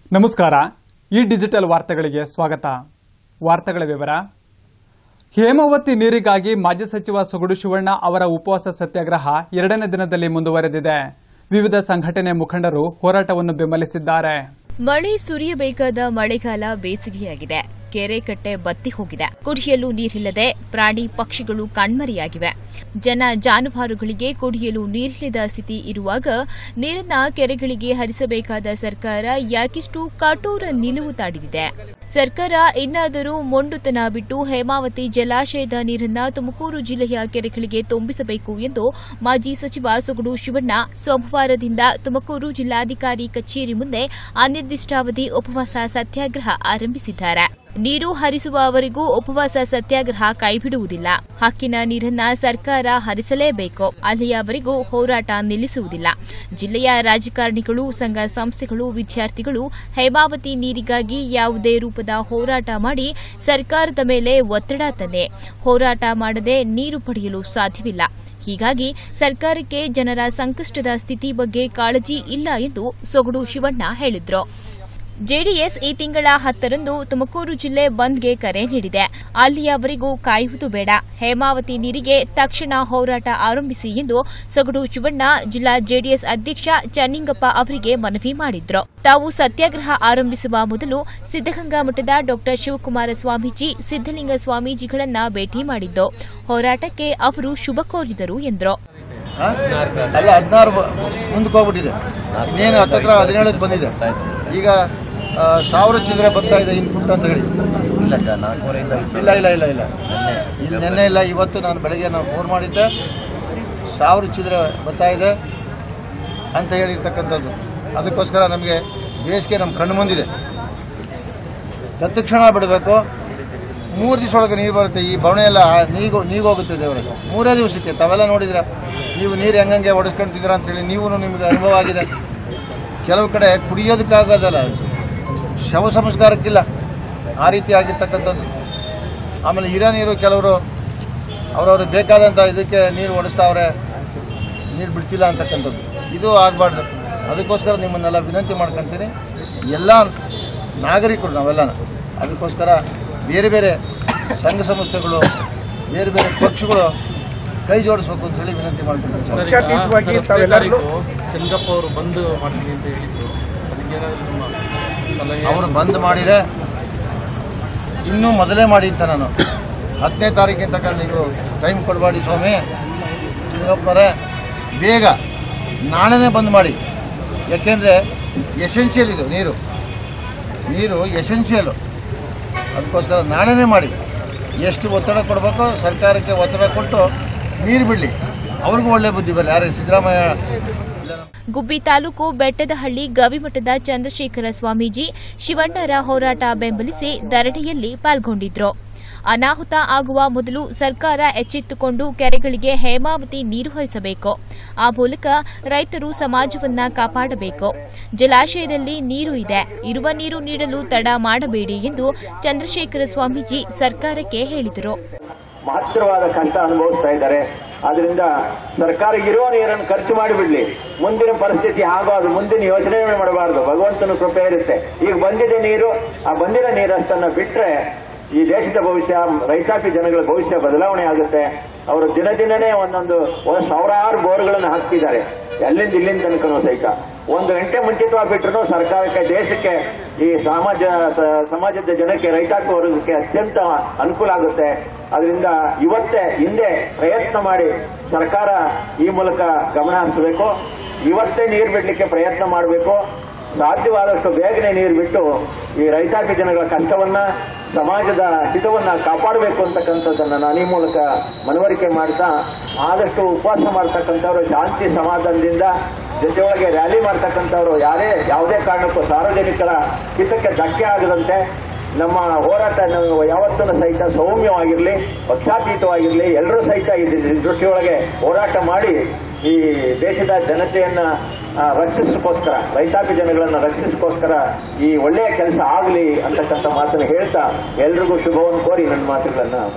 ನಮಸ್ಕಾರ ಈ ಡಿಜಿಟಲ್ ವಾರ್ತೆಗಳಿಗೆ ಸ್ವಾಗತ ವಾರ್ತೆಗಳ ವಿವರ ಹೇಮಾವತಿ ನೀರಿಗಾಗಿ ಮಾಜಿ ಸಚಿವ ಸೊಗಡು ಶಿವಣ್ಣ ಅವರ ಉಪವಾಸ ಸತ್ಯಾಗ್ರಹ ಎರಡನೇ ದಿನದಲ್ಲಿ ಮುಂದುವರೆದಿದೆ ವಿವಿಧ ಸಂಘಟನೆ ಮುಖಂಡರು ಹೋರಾಟವನ್ನು ಬೆಂಬಲಿಸಿದ್ದಾರೆ ಮಳೆ ಸುರಿಯಬೇಕಾದ ಮಳೆಗಾಲ ಬೇಸಿಗೆಯಾಗಿದೆ ಕೆರೆ ಕಟ್ಟೆ ಬತ್ತಿ ಹೋಗಿದೆ ಕುಡಿಯಲು ನೀರಿಲ್ಲದೆ ಪ್ರಾಣಿ ಪಕ್ಷಿಗಳು ಕಣ್ಮರೆಯಾಗಿವೆ ಜನ ಜಾನುವಾರುಗಳಿಗೆ ಕುಡಿಯಲು ನೀರಿಲ್ಲದ ಸ್ಥಿತಿ ಇರುವಾಗ ನೀರನ್ನ ಕೆರೆಗಳಿಗೆ ಹರಿಸಬೇಕಾದ ಸರ್ಕಾರ ಯಾಕಿಷ್ಟು ಕಠೋರ ನಿಲುವು ತಾಡಿದೆ ಸರ್ಕಾರ ಇನ್ನಾದರೂ ಮೊಂಡುತನ ಬಿಟ್ಟು ಹೇಮಾವತಿ ಜಲಾಶಯದ ನೀರನ್ನ ತುಮಕೂರು ಜಿಲ್ಲೆಯ ಕೆರೆಗಳಿಗೆ ತುಂಬಿಸಬೇಕು ಎಂದು ಮಾಜಿ ಸಚಿವ ಸೊಗಡು ಶಿವಣ್ಣ ಸೋಮವಾರದಿಂದ ತುಮಕೂರು ಜಿಲ್ಲಾಧಿಕಾರಿ ಕಚೇರಿ ಮುಂದೆ ಅನಿರ್ದಿಷ್ಟಾವಧಿ ಉಪವಾಸ ಸತ್ಯಾಗ್ರಹ ಆರಂಭಿಸಿದ್ದಾರೆ ನೀರು ಹರಿಸುವವರೆಗೂ ಉಪವಾಸ ಸತ್ಯಾಗ್ರಹ ಕೈಬಿಡುವುದಿಲ್ಲ ಹಕ್ಕಿನ ನೀರನ್ನ ಸರ್ಕಾರ ಹರಿಸಲೇಬೇಕು ಅಲ್ಲಿಯವರೆಗೂ ಹೋರಾಟ ನಿಲ್ಲಿಸುವುದಿಲ್ಲ ಜಿಲ್ಲೆಯ ರಾಜಕಾರಣಿಗಳು ಸಂಘ ಸಂಸ್ಥೆಗಳು ವಿದ್ಯಾರ್ಥಿಗಳು ಹೇಮಾವತಿ ನೀರಿಗಾಗಿ ಯಾವುದೇ ರೂಪದ ಹೋರಾಟ ಮಾಡಿ ಸರ್ಕಾರದ ಮೇಲೆ ಒತ್ತಡ ತಂದೆ ಹೋರಾಟ ಮಾಡದೆ ನೀರು ಪಡೆಯಲು ಸಾಧ್ಯವಿಲ್ಲ ಹೀಗಾಗಿ ಸರ್ಕಾರಕ್ಕೆ ಜನರ ಸಂಕಷ್ಟದ ಸ್ಥಿತಿ ಬಗ್ಗೆ ಕಾಳಜಿ ಇಲ್ಲ ಎಂದು ಸೊಗಡು ಶಿವಣ್ಣ ಹೇಳಿದ್ರು ಜೆಡಿಎಸ್ ಈ ತಿಂಗಳ ಹತ್ತರಂದು ತುಮಕೂರು ಜಿಲ್ಲೆ ಬಂದ್ಗೆ ಕರೆ ನೀಡಿದೆ ಅಲ್ಲಿಯವರೆಗೂ ಕಾಯುವುದು ಬೇಡ ಹೇಮಾವತಿ ನೀರಿಗೆ ತಕ್ಷಣ ಹೋರಾಟ ಆರಂಭಿಸಿ ಎಂದು ಸೊಗಡು ಶಿವಣ್ಣ ಜಿಲ್ಲಾ ಜೆಡಿಎಸ್ ಅಧ್ಯಕ್ಷ ಚನ್ನಿಂಗಪ್ಪ ಅವರಿಗೆ ಮನವಿ ಮಾಡಿದ್ರು ತಾವು ಸತ್ಯಾಗ್ರಹ ಆರಂಭಿಸುವ ಮೊದಲು ಸಿದ್ದಗಂಗಾ ಮಠದ ಡಾ ಶಿವಕುಮಾರ ಸ್ವಾಮೀಜಿ ಸಿದ್ದಲಿಂಗ ಸ್ವಾಮೀಜಿಗಳನ್ನ ಭೇಟಿ ಮಾಡಿದ್ದು ಹೋರಾಟಕ್ಕೆ ಅವರು ಶುಭ ಕೋರಿದರು ಎಂದರು ಹಾ? ಅಲ್ಲ ಹದಿನಾರು ಮುಂದಕ್ಕೆ ಹೋಗ್ಬಿಟ್ಟಿದೆ ಇನ್ನೇನು ಹತ್ತತ್ರ ಹದಿನೇಳಕ್ಕೆ ಬಂದಿದೆ ಈಗ ಆ, ಸಾವಿರ ಚಿಲ್ಲರೆ ಬರ್ತಾ ಇದೆ ಇನ್ಪುಟ್ ಅಂತ ಹೇಳಿ ಇಲ್ಲ ಅಕ್ಕ, ನಾಲ್ಕೂವರೆಯಿಂದ ಐದು ಇಲ್ಲ ಇಲ್ಲ ಇಲ್ಲ ಇಲ್ಲ ನೆನ್ನೆ ಇಲ್ಲಿ ನೆನ್ನೆ ಇಲ್ಲ ಇವತ್ತು ನಾನು ಬೆಳಗ್ಗೆ ನಾನು ಫೋನ್ ಮಾಡಿದ್ದೆ ಸಾವಿರ ಚಿಲ್ಲರೆ ಬರ್ತಾ ಇದೆ ಅಂತ ಹೇಳಿರ್ತಕ್ಕಂಥದ್ದು ಅದಕ್ಕೋಸ್ಕರ ನಮಗೆ ಬೇಸಿಗೆ ನಮ್ಮ ಕಣ್ಣು ಮುಂದಿದೆ ತತ್ಕ್ಷಣ ಬಿಡಬೇಕು ಮೂರು ದಿವಸ ಒಳಗೆ ನೀರು ಬರುತ್ತೆ ಈ ಬವಣೆ ಎಲ್ಲ ನೀಗೋ ನೀಗೋಗುತ್ತೆ ದೇವರಿಗೆ ಮೂರೇ ದಿವಸಕ್ಕೆ ತಾವೆಲ್ಲ ನೋಡಿದ್ರ ನೀವು ನೀರು ಹೆಂಗಂಗೆ ಹೊಡೆಸ್ಕೊಂತಿದ್ದೀರಾ ಅಂತೇಳಿ ನೀವು ನಿಮಗೆ ಅನುಭವ ಆಗಿದೆ ಕೆಲವು ಕಡೆ ಕುಡಿಯೋದಕ್ಕಾಗೋದಲ್ಲ ಶವ ಸಂಸ್ಕಾರಕ್ಕಿಲ್ಲ ಆ ರೀತಿ ಆಗಿರ್ತಕ್ಕಂಥದ್ದು ಆಮೇಲೆ ಹಿರಿಯ ನೀರು ಕೆಲವರು ಅವ್ರವ್ರಿಗೆ ಬೇಕಾದಂಥ ಇದಕ್ಕೆ ನೀರು ಓಡಿಸ್ತಾವ್ರೆ ನೀರು ಬಿಡ್ತಿಲ್ಲ ಅಂತಕ್ಕಂಥದ್ದು ಇದು ಆಗಬಾರ್ದು ಅದಕ್ಕೋಸ್ಕರ ನಿಮ್ಮನ್ನೆಲ್ಲ ವಿನಂತಿ ಮಾಡ್ಕೊತೀನಿ ಎಲ್ಲ ನಾಗರಿಕರು ನಾವೆಲ್ಲ ಅದಕ್ಕೋಸ್ಕರ ಬೇರೆ ಬೇರೆ ಸಂಘ ಸಂಸ್ಥೆಗಳು ಬೇರೆ ಬೇರೆ ಪಕ್ಷಗಳು ಕೈ ಜೋಡಿಸ್ಬೇಕು ಅಂತ ಹೇಳಿ ವಿನಂತಿ ಮಾಡ್ಕೊತೀನಿ ಸರ್. ಪಕ್ಷಾತೀತವಾಗಿ ತಾವೆಲ್ಲರೂ ಚೆನ್ನಪ್ಪ ಅವರು ಬಂದ್ ಮಾಡ್ತೀನಿ ಅಂತ ಹೇಳಿದ್ರು ಅದಕ್ಕೇನಾದ್ರು ನಿಮ್ಮ ಸಲಹೆ ಅವರು ಬಂದ್ ಮಾಡಿದ್ರೆ ಇನ್ನೂ ಮೊದಲೇ ಮಾಡಿ ಅಂತ ನಾನು ಹತ್ತನೇ ತಾರೀಕಿನ ತನಕ ನೀವು ಟೈಮ್ ಕೊಡಬೇಡಿ ಸ್ವಾಮಿ ಚಿನ್ನಪ್ಪನವರೇ ಬೇಗ ನಾಳೆನೇ ಬಂದ್ ಮಾಡಿ ಯಾಕೆಂದರೆ ಎಸೆನ್ಷಿಯಲ್ ಇದು ನೀರು ನೀರು ಎಸೆನ್ಷಿಯಲು ಅದಕ್ಕೋಸ್ಕರ ನಾಳೆನೇ ಮಾಡಿ ಎಷ್ಟು ಒತ್ತಡ ಕೊಡಬೇಕೋ ಸರ್ಕಾರಕ್ಕೆ ಒತ್ತಡ ಕೊಟ್ಟು ನೀರು ಬಿಡಲಿ ಅವ್ರಿಗೂ ಒಳ್ಳೆ ಬುದ್ಧಿ ಬರಲಿ ಯಾರು ಸಿದ್ದರಾಮಯ್ಯ ಇಲ್ಲ ನಮ್ಮ- ಗುಬ್ಬಿ ತಾಲೂಕು ಬೆಟ್ಟದಹಳ್ಳಿ ಗವಿಮಠದ ಚಂದ್ರಶೇಖರ ಸ್ವಾಮೀಜಿ ಶಿವಣ್ಣರ ಹೋರಾಟ ಬೆಂಬಲಿಸಿ ಧರಣಿಯಲ್ಲಿ ಪಾಲ್ಗೊಂಡಿದ್ರು ಅನಾಹುತ ಆಗುವ ಮೊದಲು ಸರ್ಕಾರ ಎಚ್ಚೆತ್ತುಕೊಂಡು ಕೆರೆಗಳಿಗೆ ಹೇಮಾವತಿ ನೀರು ಹರಿಸಬೇಕು ಆ ಮೂಲಕ ರೈತರು ಸಮಾಜವನ್ನ ಕಾಪಾಡಬೇಕು ಜಲಾಶಯದಲ್ಲಿ ನೀರು ಇದೆ ಇರುವ ನೀರು ನೀಡಲು ತಡ ಮಾಡಬೇಡಿ ಎಂದು ಚಂದ್ರಶೇಖರ ಸ್ವಾಮೀಜಿ ಸರ್ಕಾರಕ್ಕೆ ಹೇಳಿದರು ಮಹತ್ತರವಾದ ಕಷ್ಟ ಅನುಭವಿಸ್ತಾ ಇದ್ದಾರೆ ಆದ್ರಿಂದ ಸರ್ಕಾರ ಇರುವ ನೀರನ್ನು ಖರ್ಚು ಮಾಡಿಬಿಡ್ಲಿ ಮುಂದಿನ ಪರಿಸ್ಥಿತಿ ಆಗೋ ಅದು ಮುಂದಿನ ಯೋಚನೆ ಮಾಡಬಾರದು ಭಗವಂತನ ಕೃಪೆ ಇರುತ್ತೆ ಈಗ ಬಂದಿದೆ ನೀರು ಆ ಬಂದಿರೋ ನೀರಷ್ಟನ್ನ ಬಿಟ್ರೆ ಈ ದೇಶದ ಭವಿಷ್ಯ ರೈತಾಪಿ ಜನಗಳ ಭವಿಷ್ಯ ಬದಲಾವಣೆ ಆಗುತ್ತೆ ಅವರು ದಿನ ದಿನನೇ ಒಂದೊಂದು ಒಂದು ಸಾವಿರಾರು ಬೋರ್ಗಳನ್ನು ಹಾಕ್ತಿದ್ದಾರೆ ಎಲ್ಲಿಂದ ಇಲ್ಲಿಂದ ತನಕನೂ ಸಹಿತ ಒಂದು ಗಂಟೆ ಮುಂಚಿತವಾಗಿ ಬಿಟ್ಟರು ಸರ್ಕಾರಕ್ಕೆ ದೇಶಕ್ಕೆ ಈ ಸಮಾಜ ಸ- ಸಮಾಜದ ಜನಕ್ಕೆ ರೈತಾಪಿ ವರ್ಗಕ್ಕೆ ಅತ್ಯಂತ ಅನುಕೂಲ ಆಗುತ್ತೆ ಅದರಿಂದ ಇವತ್ತೇ ಹಿಂದೆ ಪ್ರಯತ್ನ ಮಾಡಿ ಸರ್ಕಾರ ಈ ಮೂಲಕ ಗಮನ ಹರಿಸಬೇಕು ಇವತ್ತೇ ನೀರು ಬಿಡ್ಲಿಕ್ಕೆ ಪ್ರಯತ್ನ ಮಾಡಬೇಕು ಸಾಧ್ಯವಾದಷ್ಟು ಬೇಗನೆ ನೀರು ಬಿಟ್ಟು ಈ ರೈತಾಪಿ ಜನಗಳ ಕಷ್ಟವನ್ನ ಸಮಾಜದ ಹಿತವನ್ನ ಕಾಪಾಡಬೇಕು ಅಂತಕ್ಕಂಥದ್ದನ್ನ ನಾನು ಈ ಮೂಲಕ ಮನವರಿಕೆ ಮಾಡ್ತಾ ಆದಷ್ಟು ಉಪವಾಸ ಮಾಡ್ತಕ್ಕಂಥವ್ರು ಶಾಂತಿ ಸಮಾಧಾನದಿಂದ ಜೊತೆಯೊಳಗೆ ರ್ಯಾಲಿ ಮಾಡ್ತಕ್ಕಂಥವ್ರು ಯಾರೇ ಯಾವುದೇ ಕಾರಣಕ್ಕೂ ಸಾರ್ವಜನಿಕರ ಹಿತಕ್ಕೆ ಧಕ್ಕೆ ಆಗದಂತೆ ನಮ್ಮ ಹೋರಾಟ ನಾವು ಯಾವತ್ತೂ ಸಹಿತ ಸೌಮ್ಯವಾಗಿರಲಿ ಪಕ್ಷಾತೀತವಾಗಿರಲಿ ಎಲ್ಲರೂ ಸಹಿತ ಈ ದೃಷ್ಟಿಯೊಳಗೆ ಹೋರಾಟ ಮಾಡಿ ಈ ದೇಶದ ಜನತೆಯನ್ನ ಆ, ರಕ್ಷಿಸಕ್ಕೋಸ್ಕರ ರೈತಾಪಿ ಜನಗಳನ್ನ ರಕ್ಷಿಸಕ್ಕೋಸ್ಕರ ಈ ಒಳ್ಳೆಯ ಕೆಲಸ ಆಗಲಿ ಅಂತಕ್ಕಂಥ ಮಾತನ್ನು ಹೇಳ್ತಾ ಎಲ್ರಿಗೂ ಶುಭವನ್ನು ಕೋರಿ ನನ್ನ ಮಾತುಗಳನ್ನ ಮುಗಿಸ್ತೇನೆ.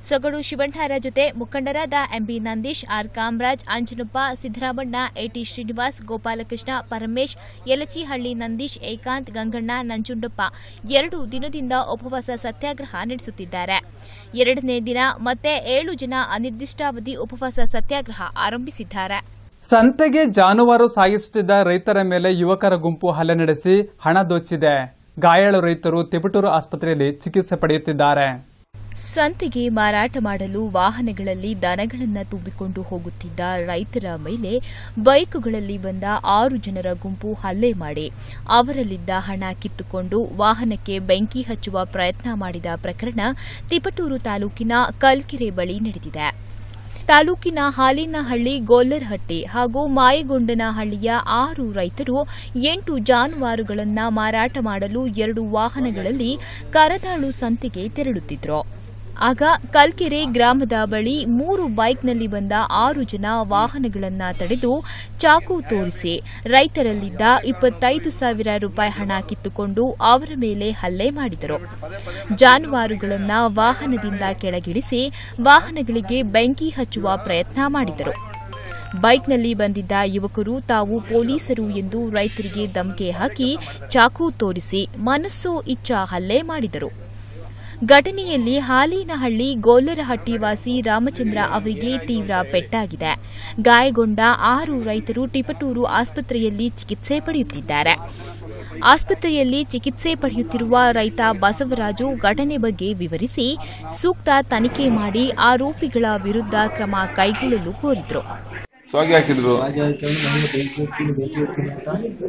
ಸೊಗಡು ಶಿವಣ್ಣರ ಜೊತೆ ಮುಖಂಡರಾದ MB Nandish R Kamaraj Anjanappa Siddaramanna AT Srinivas Gopalakrishna Paramesh Yalachihalli Nandish Ekant Ganganna Nanjundappa ಎರಡು ದಿನದಿಂದ ಉಪವಾಸ ಸತ್ಯಾಗ್ರಹ ನಡೆಸುತ್ತಿದ್ದಾರೆ ಎರಡನೇ ದಿನ ಮತ್ತೆ ಏಳು ಜನ ಅನಿರ್ದಿಷ್ಟಾವಧಿ ಉಪವಾಸ ಸತ್ಯಾಗ್ರಹ ಆರಂಭಿಸಿದ್ದಾರೆ ಸಂತೆಗೆ ಜಾನುವಾರು ಸಾಗಿಸುತ್ತಿದ್ದ ರೈತರ ಮೇಲೆ ಯುವಕರ ಗುಂಪು ಹಲ್ಲೆ ನಡೆಸಿ ಹಣ ದೋಚಿದೆ ಗಾಯಾಳು ರೈತರು ತಿಪಟೂರು ಆಸ್ಪತ್ರೆಯಲ್ಲಿ ಚಿಕಿತ್ಸೆ ಪಡೆಯುತ್ತಿದ್ದಾರೆ ಸಂತೆಗೆ ಮಾರಾಟ ಮಾಡಲು ವಾಹನಗಳಲ್ಲಿ ದನಗಳನ್ನು ತುಂಬಿಕೊಂಡು ಹೋಗುತ್ತಿದ್ದ ರೈತರ ಮೇಲೆ ಬೈಕುಗಳಲ್ಲಿ ಬಂದ ಆರು ಜನರ ಗುಂಪು ಹಲ್ಲೆ ಮಾಡಿ ಅವರಲ್ಲಿದ್ದ ಹಣ ಕಿತ್ತುಕೊಂಡು ವಾಹನಕ್ಕೆ ಬೆಂಕಿ ಹಚ್ಚುವ ಪ್ರಯತ್ನ ಮಾಡಿದ ಪ್ರಕರಣ ತಿಪಟೂರು ತಾಲೂಕಿನ ಕಲ್ಕೆರೆ ಬಳಿ ನಡೆದಿದೆ ತಾಲೂಕಿನ ಹಾಲಿನಹಳ್ಳಿ ಗೋಲ್ಲರ್ಹಟ್ಟಿ ಹಾಗೂ ಮಾಯಗೊಂಡನಹಳ್ಳಿಯ ಆರು ರೈತರು ಎಂಟು ಜಾನುವಾರುಗಳನ್ನು ಮಾರಾಟ ಮಾಡಲು ಎರಡು ವಾಹನಗಳಲ್ಲಿ ಕರದಾಳು ಸಂತೆಗೆ ತೆರಳುತ್ತಿದ್ರು ಆಗ ಕಲ್ಕೆರೆ ಗ್ರಾಮದ ಬಳಿ ಮೂರು ಬೈಕ್ನಲ್ಲಿ ಬಂದ ಆರು ಜನ ವಾಹನಗಳನ್ನು ತಡೆದು ಚಾಕು ತೋರಿಸಿ ರೈತರಲ್ಲಿದ್ದ ಇಪ್ಪತ್ತೈದು ಸಾವಿರ ರೂಪಾಯಿ ಹಣ ಕಿತ್ತುಕೊಂಡು ಅವರ ಮೇಲೆ ಹಲ್ಲೆ ಮಾಡಿದರು ಜಾನುವಾರುಗಳನ್ನು ವಾಹನದಿಂದ ಕೆಳಗಿಳಿಸಿ ವಾಹನಗಳಿಗೆ ಬೆಂಕಿ ಹಚ್ಚುವ ಪ್ರಯತ್ನ ಮಾಡಿದರು ಬೈಕ್ನಲ್ಲಿ ಬಂದಿದ್ದ ಯುವಕರು ತಾವು ಪೊಲೀಸರು ಎಂದು ರೈತರಿಗೆ ಧಮಕಿ ಹಾಕಿ ಚಾಕು ತೋರಿಸಿ ಮನಸ್ಸೋ ಇಚ್ಛ ಹಲ್ಲೆ ಮಾಡಿದರು ಘಟನೆಯಲ್ಲಿ ಹಾಲಿನಹಳ್ಳಿ ಗೋಲ್ಲರಹಟ್ಟಿ ವಾಸಿ ರಾಮಚಂದ್ರ ಅವರಿಗೆ ತೀವ್ರ ಪೆಟ್ಟಾಗಿದೆ ಗಾಯಗೊಂಡ ಆರು ರೈತರು ಟಿಪಟೂರು ಆಸ್ಪತ್ರೆಯಲ್ಲಿ ಚಿಕಿತ್ಸೆ ಪಡೆಯುತ್ತಿದ್ದಾರೆ ಆಸ್ಪತ್ರೆಯಲ್ಲಿ ಚಿಕಿತ್ಸೆ ಪಡೆಯುತ್ತಿರುವ ರೈತ ಬಸವರಾಜು ಘಟನೆ ಬಗ್ಗೆ ವಿವರಿಸಿ ಸೂಕ್ತ ತನಿಖೆ ಮಾಡಿ ಆರೋಪಿಗಳ ವಿರುದ್ಧ ಕ್ರಮ ಕೈಗೊಳ್ಳಲು ಕೋರಿದರು ಸ್ವಾಗಿ ಹಾಕಿದ್ರು ಹಾಗೆ ಹಾಕೊಂಡು ನನಗೆ ಬೆಂಕಿ ಹೊತ್ತೀನಿ ಬೆಂಕಿ ಹೊತ್ತೀನಿ ಅಂತ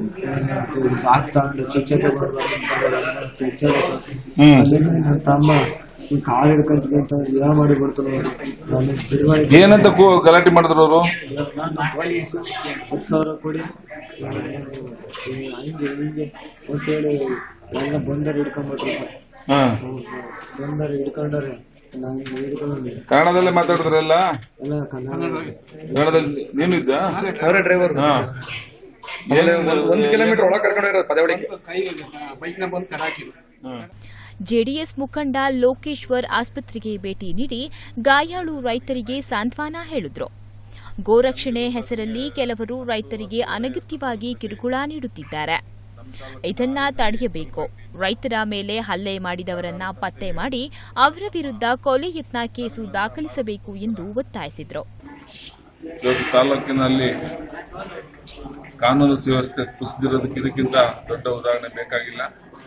ಬಾಕ್ಸ್ ತಗೊಂಡು ಚೊಚ್ಚೆ ತಗೊಂಡು ಚೊಚ್ಚೆ ಹ್ಮ್. ನನ್ನ ತಮ್ಮ ಈ ಕಾಲು ಹಿಡ್ಕೊಂತೀನಿ ಅಂತ ಯಾವ ಮಾಡಿ ಬರ್ತಾನೆ ನಾನು ಬಿಡುಗಡೆ ಏನಂತ ಕೂ- ಗಲಾಟೆ ಮಾಡಿದ್ರು ಅವರು ನಾನು ಪೊಲೀಸು ಹತ್ತು ಸಾವಿರ ಕೊಡಿ ನಾನು ಹಂಗೆ ಹಿಂಗೆ ಅಂತೇಳಿ ಎಲ್ಲ ಬಂದರು ಹಿಡ್ಕೊಂಬಿಟ್ರು ಹಾ ಬಂದರು ಹಿಡ್ಕೊಂಡಾರೆ ನಾನು ಹಿಡ್ಕೊಂಡು ಕನ್ನಡದಲ್ಲೇ ಮಾತಾಡಿದ್ರಲ್ಲ ಎಲ್ಲ ಕನ್ನಡ ಕನ್ನಡದಲ್ಲಿ ನೀನು ಇದ್ದ ಡ್ರೈವರ್ ಹಾ ಒಂದು ಕಿಲೋಮೀಟರ್ ಒಳಗೆ ಕರ್ಕೊಂಡಿರೋದು ಪದವಳಿಗೆ ಕೈ ಬೈಕ್ನ ಬಂದು ಕರ ಹಾಕಿದ್ರು ಹ್ಮ್. ಜೆಡಿಎಸ್ ಮುಖಂಡ ಲೋಕೇಶ್ವರ್ ಆಸ್ಪತ್ರೆಗೆ ಭೇಟಿ ನೀಡಿ ಗಾಯಾಳು ರೈತರಿಗೆ ಸಾಂತ್ವನ ಹೇಳಿದ್ರು ಗೋರಕ್ಷಣೆ ಹೆಸರಲ್ಲಿ ಕೆಲವರು ರೈತರಿಗೆ ಅನಗತ್ಯವಾಗಿ ಕಿರುಕುಳ ನೀಡುತ್ತಿದ್ದಾರೆ ಇದನ್ನ ತಡೆಯಬೇಕು ರೈತರ ಮೇಲೆ ಹಲ್ಲೆ ಮಾಡಿದವರನ್ನ ಪತ್ತೆ ಮಾಡಿ ಅವರ ವಿರುದ್ಧ ಕೊಲೆ ಯತ್ನ ಕೇಸು ದಾಖಲಿಸಬೇಕು ಎಂದು ಒತ್ತಾಯಿಸಿದರು ಇವತ್ತು ತಾಲೂಕಿನಲ್ಲಿ ಕಾನೂನು ಸುವ್ಯವಸ್ಥೆ ಕುಸಿದಿರೋದಕ್ಕೆ ಇದಕ್ಕಿಂತ ದೊಡ್ಡ ಉದಾಹರಣೆ ಬೇಕಾಗಿಲ್ಲ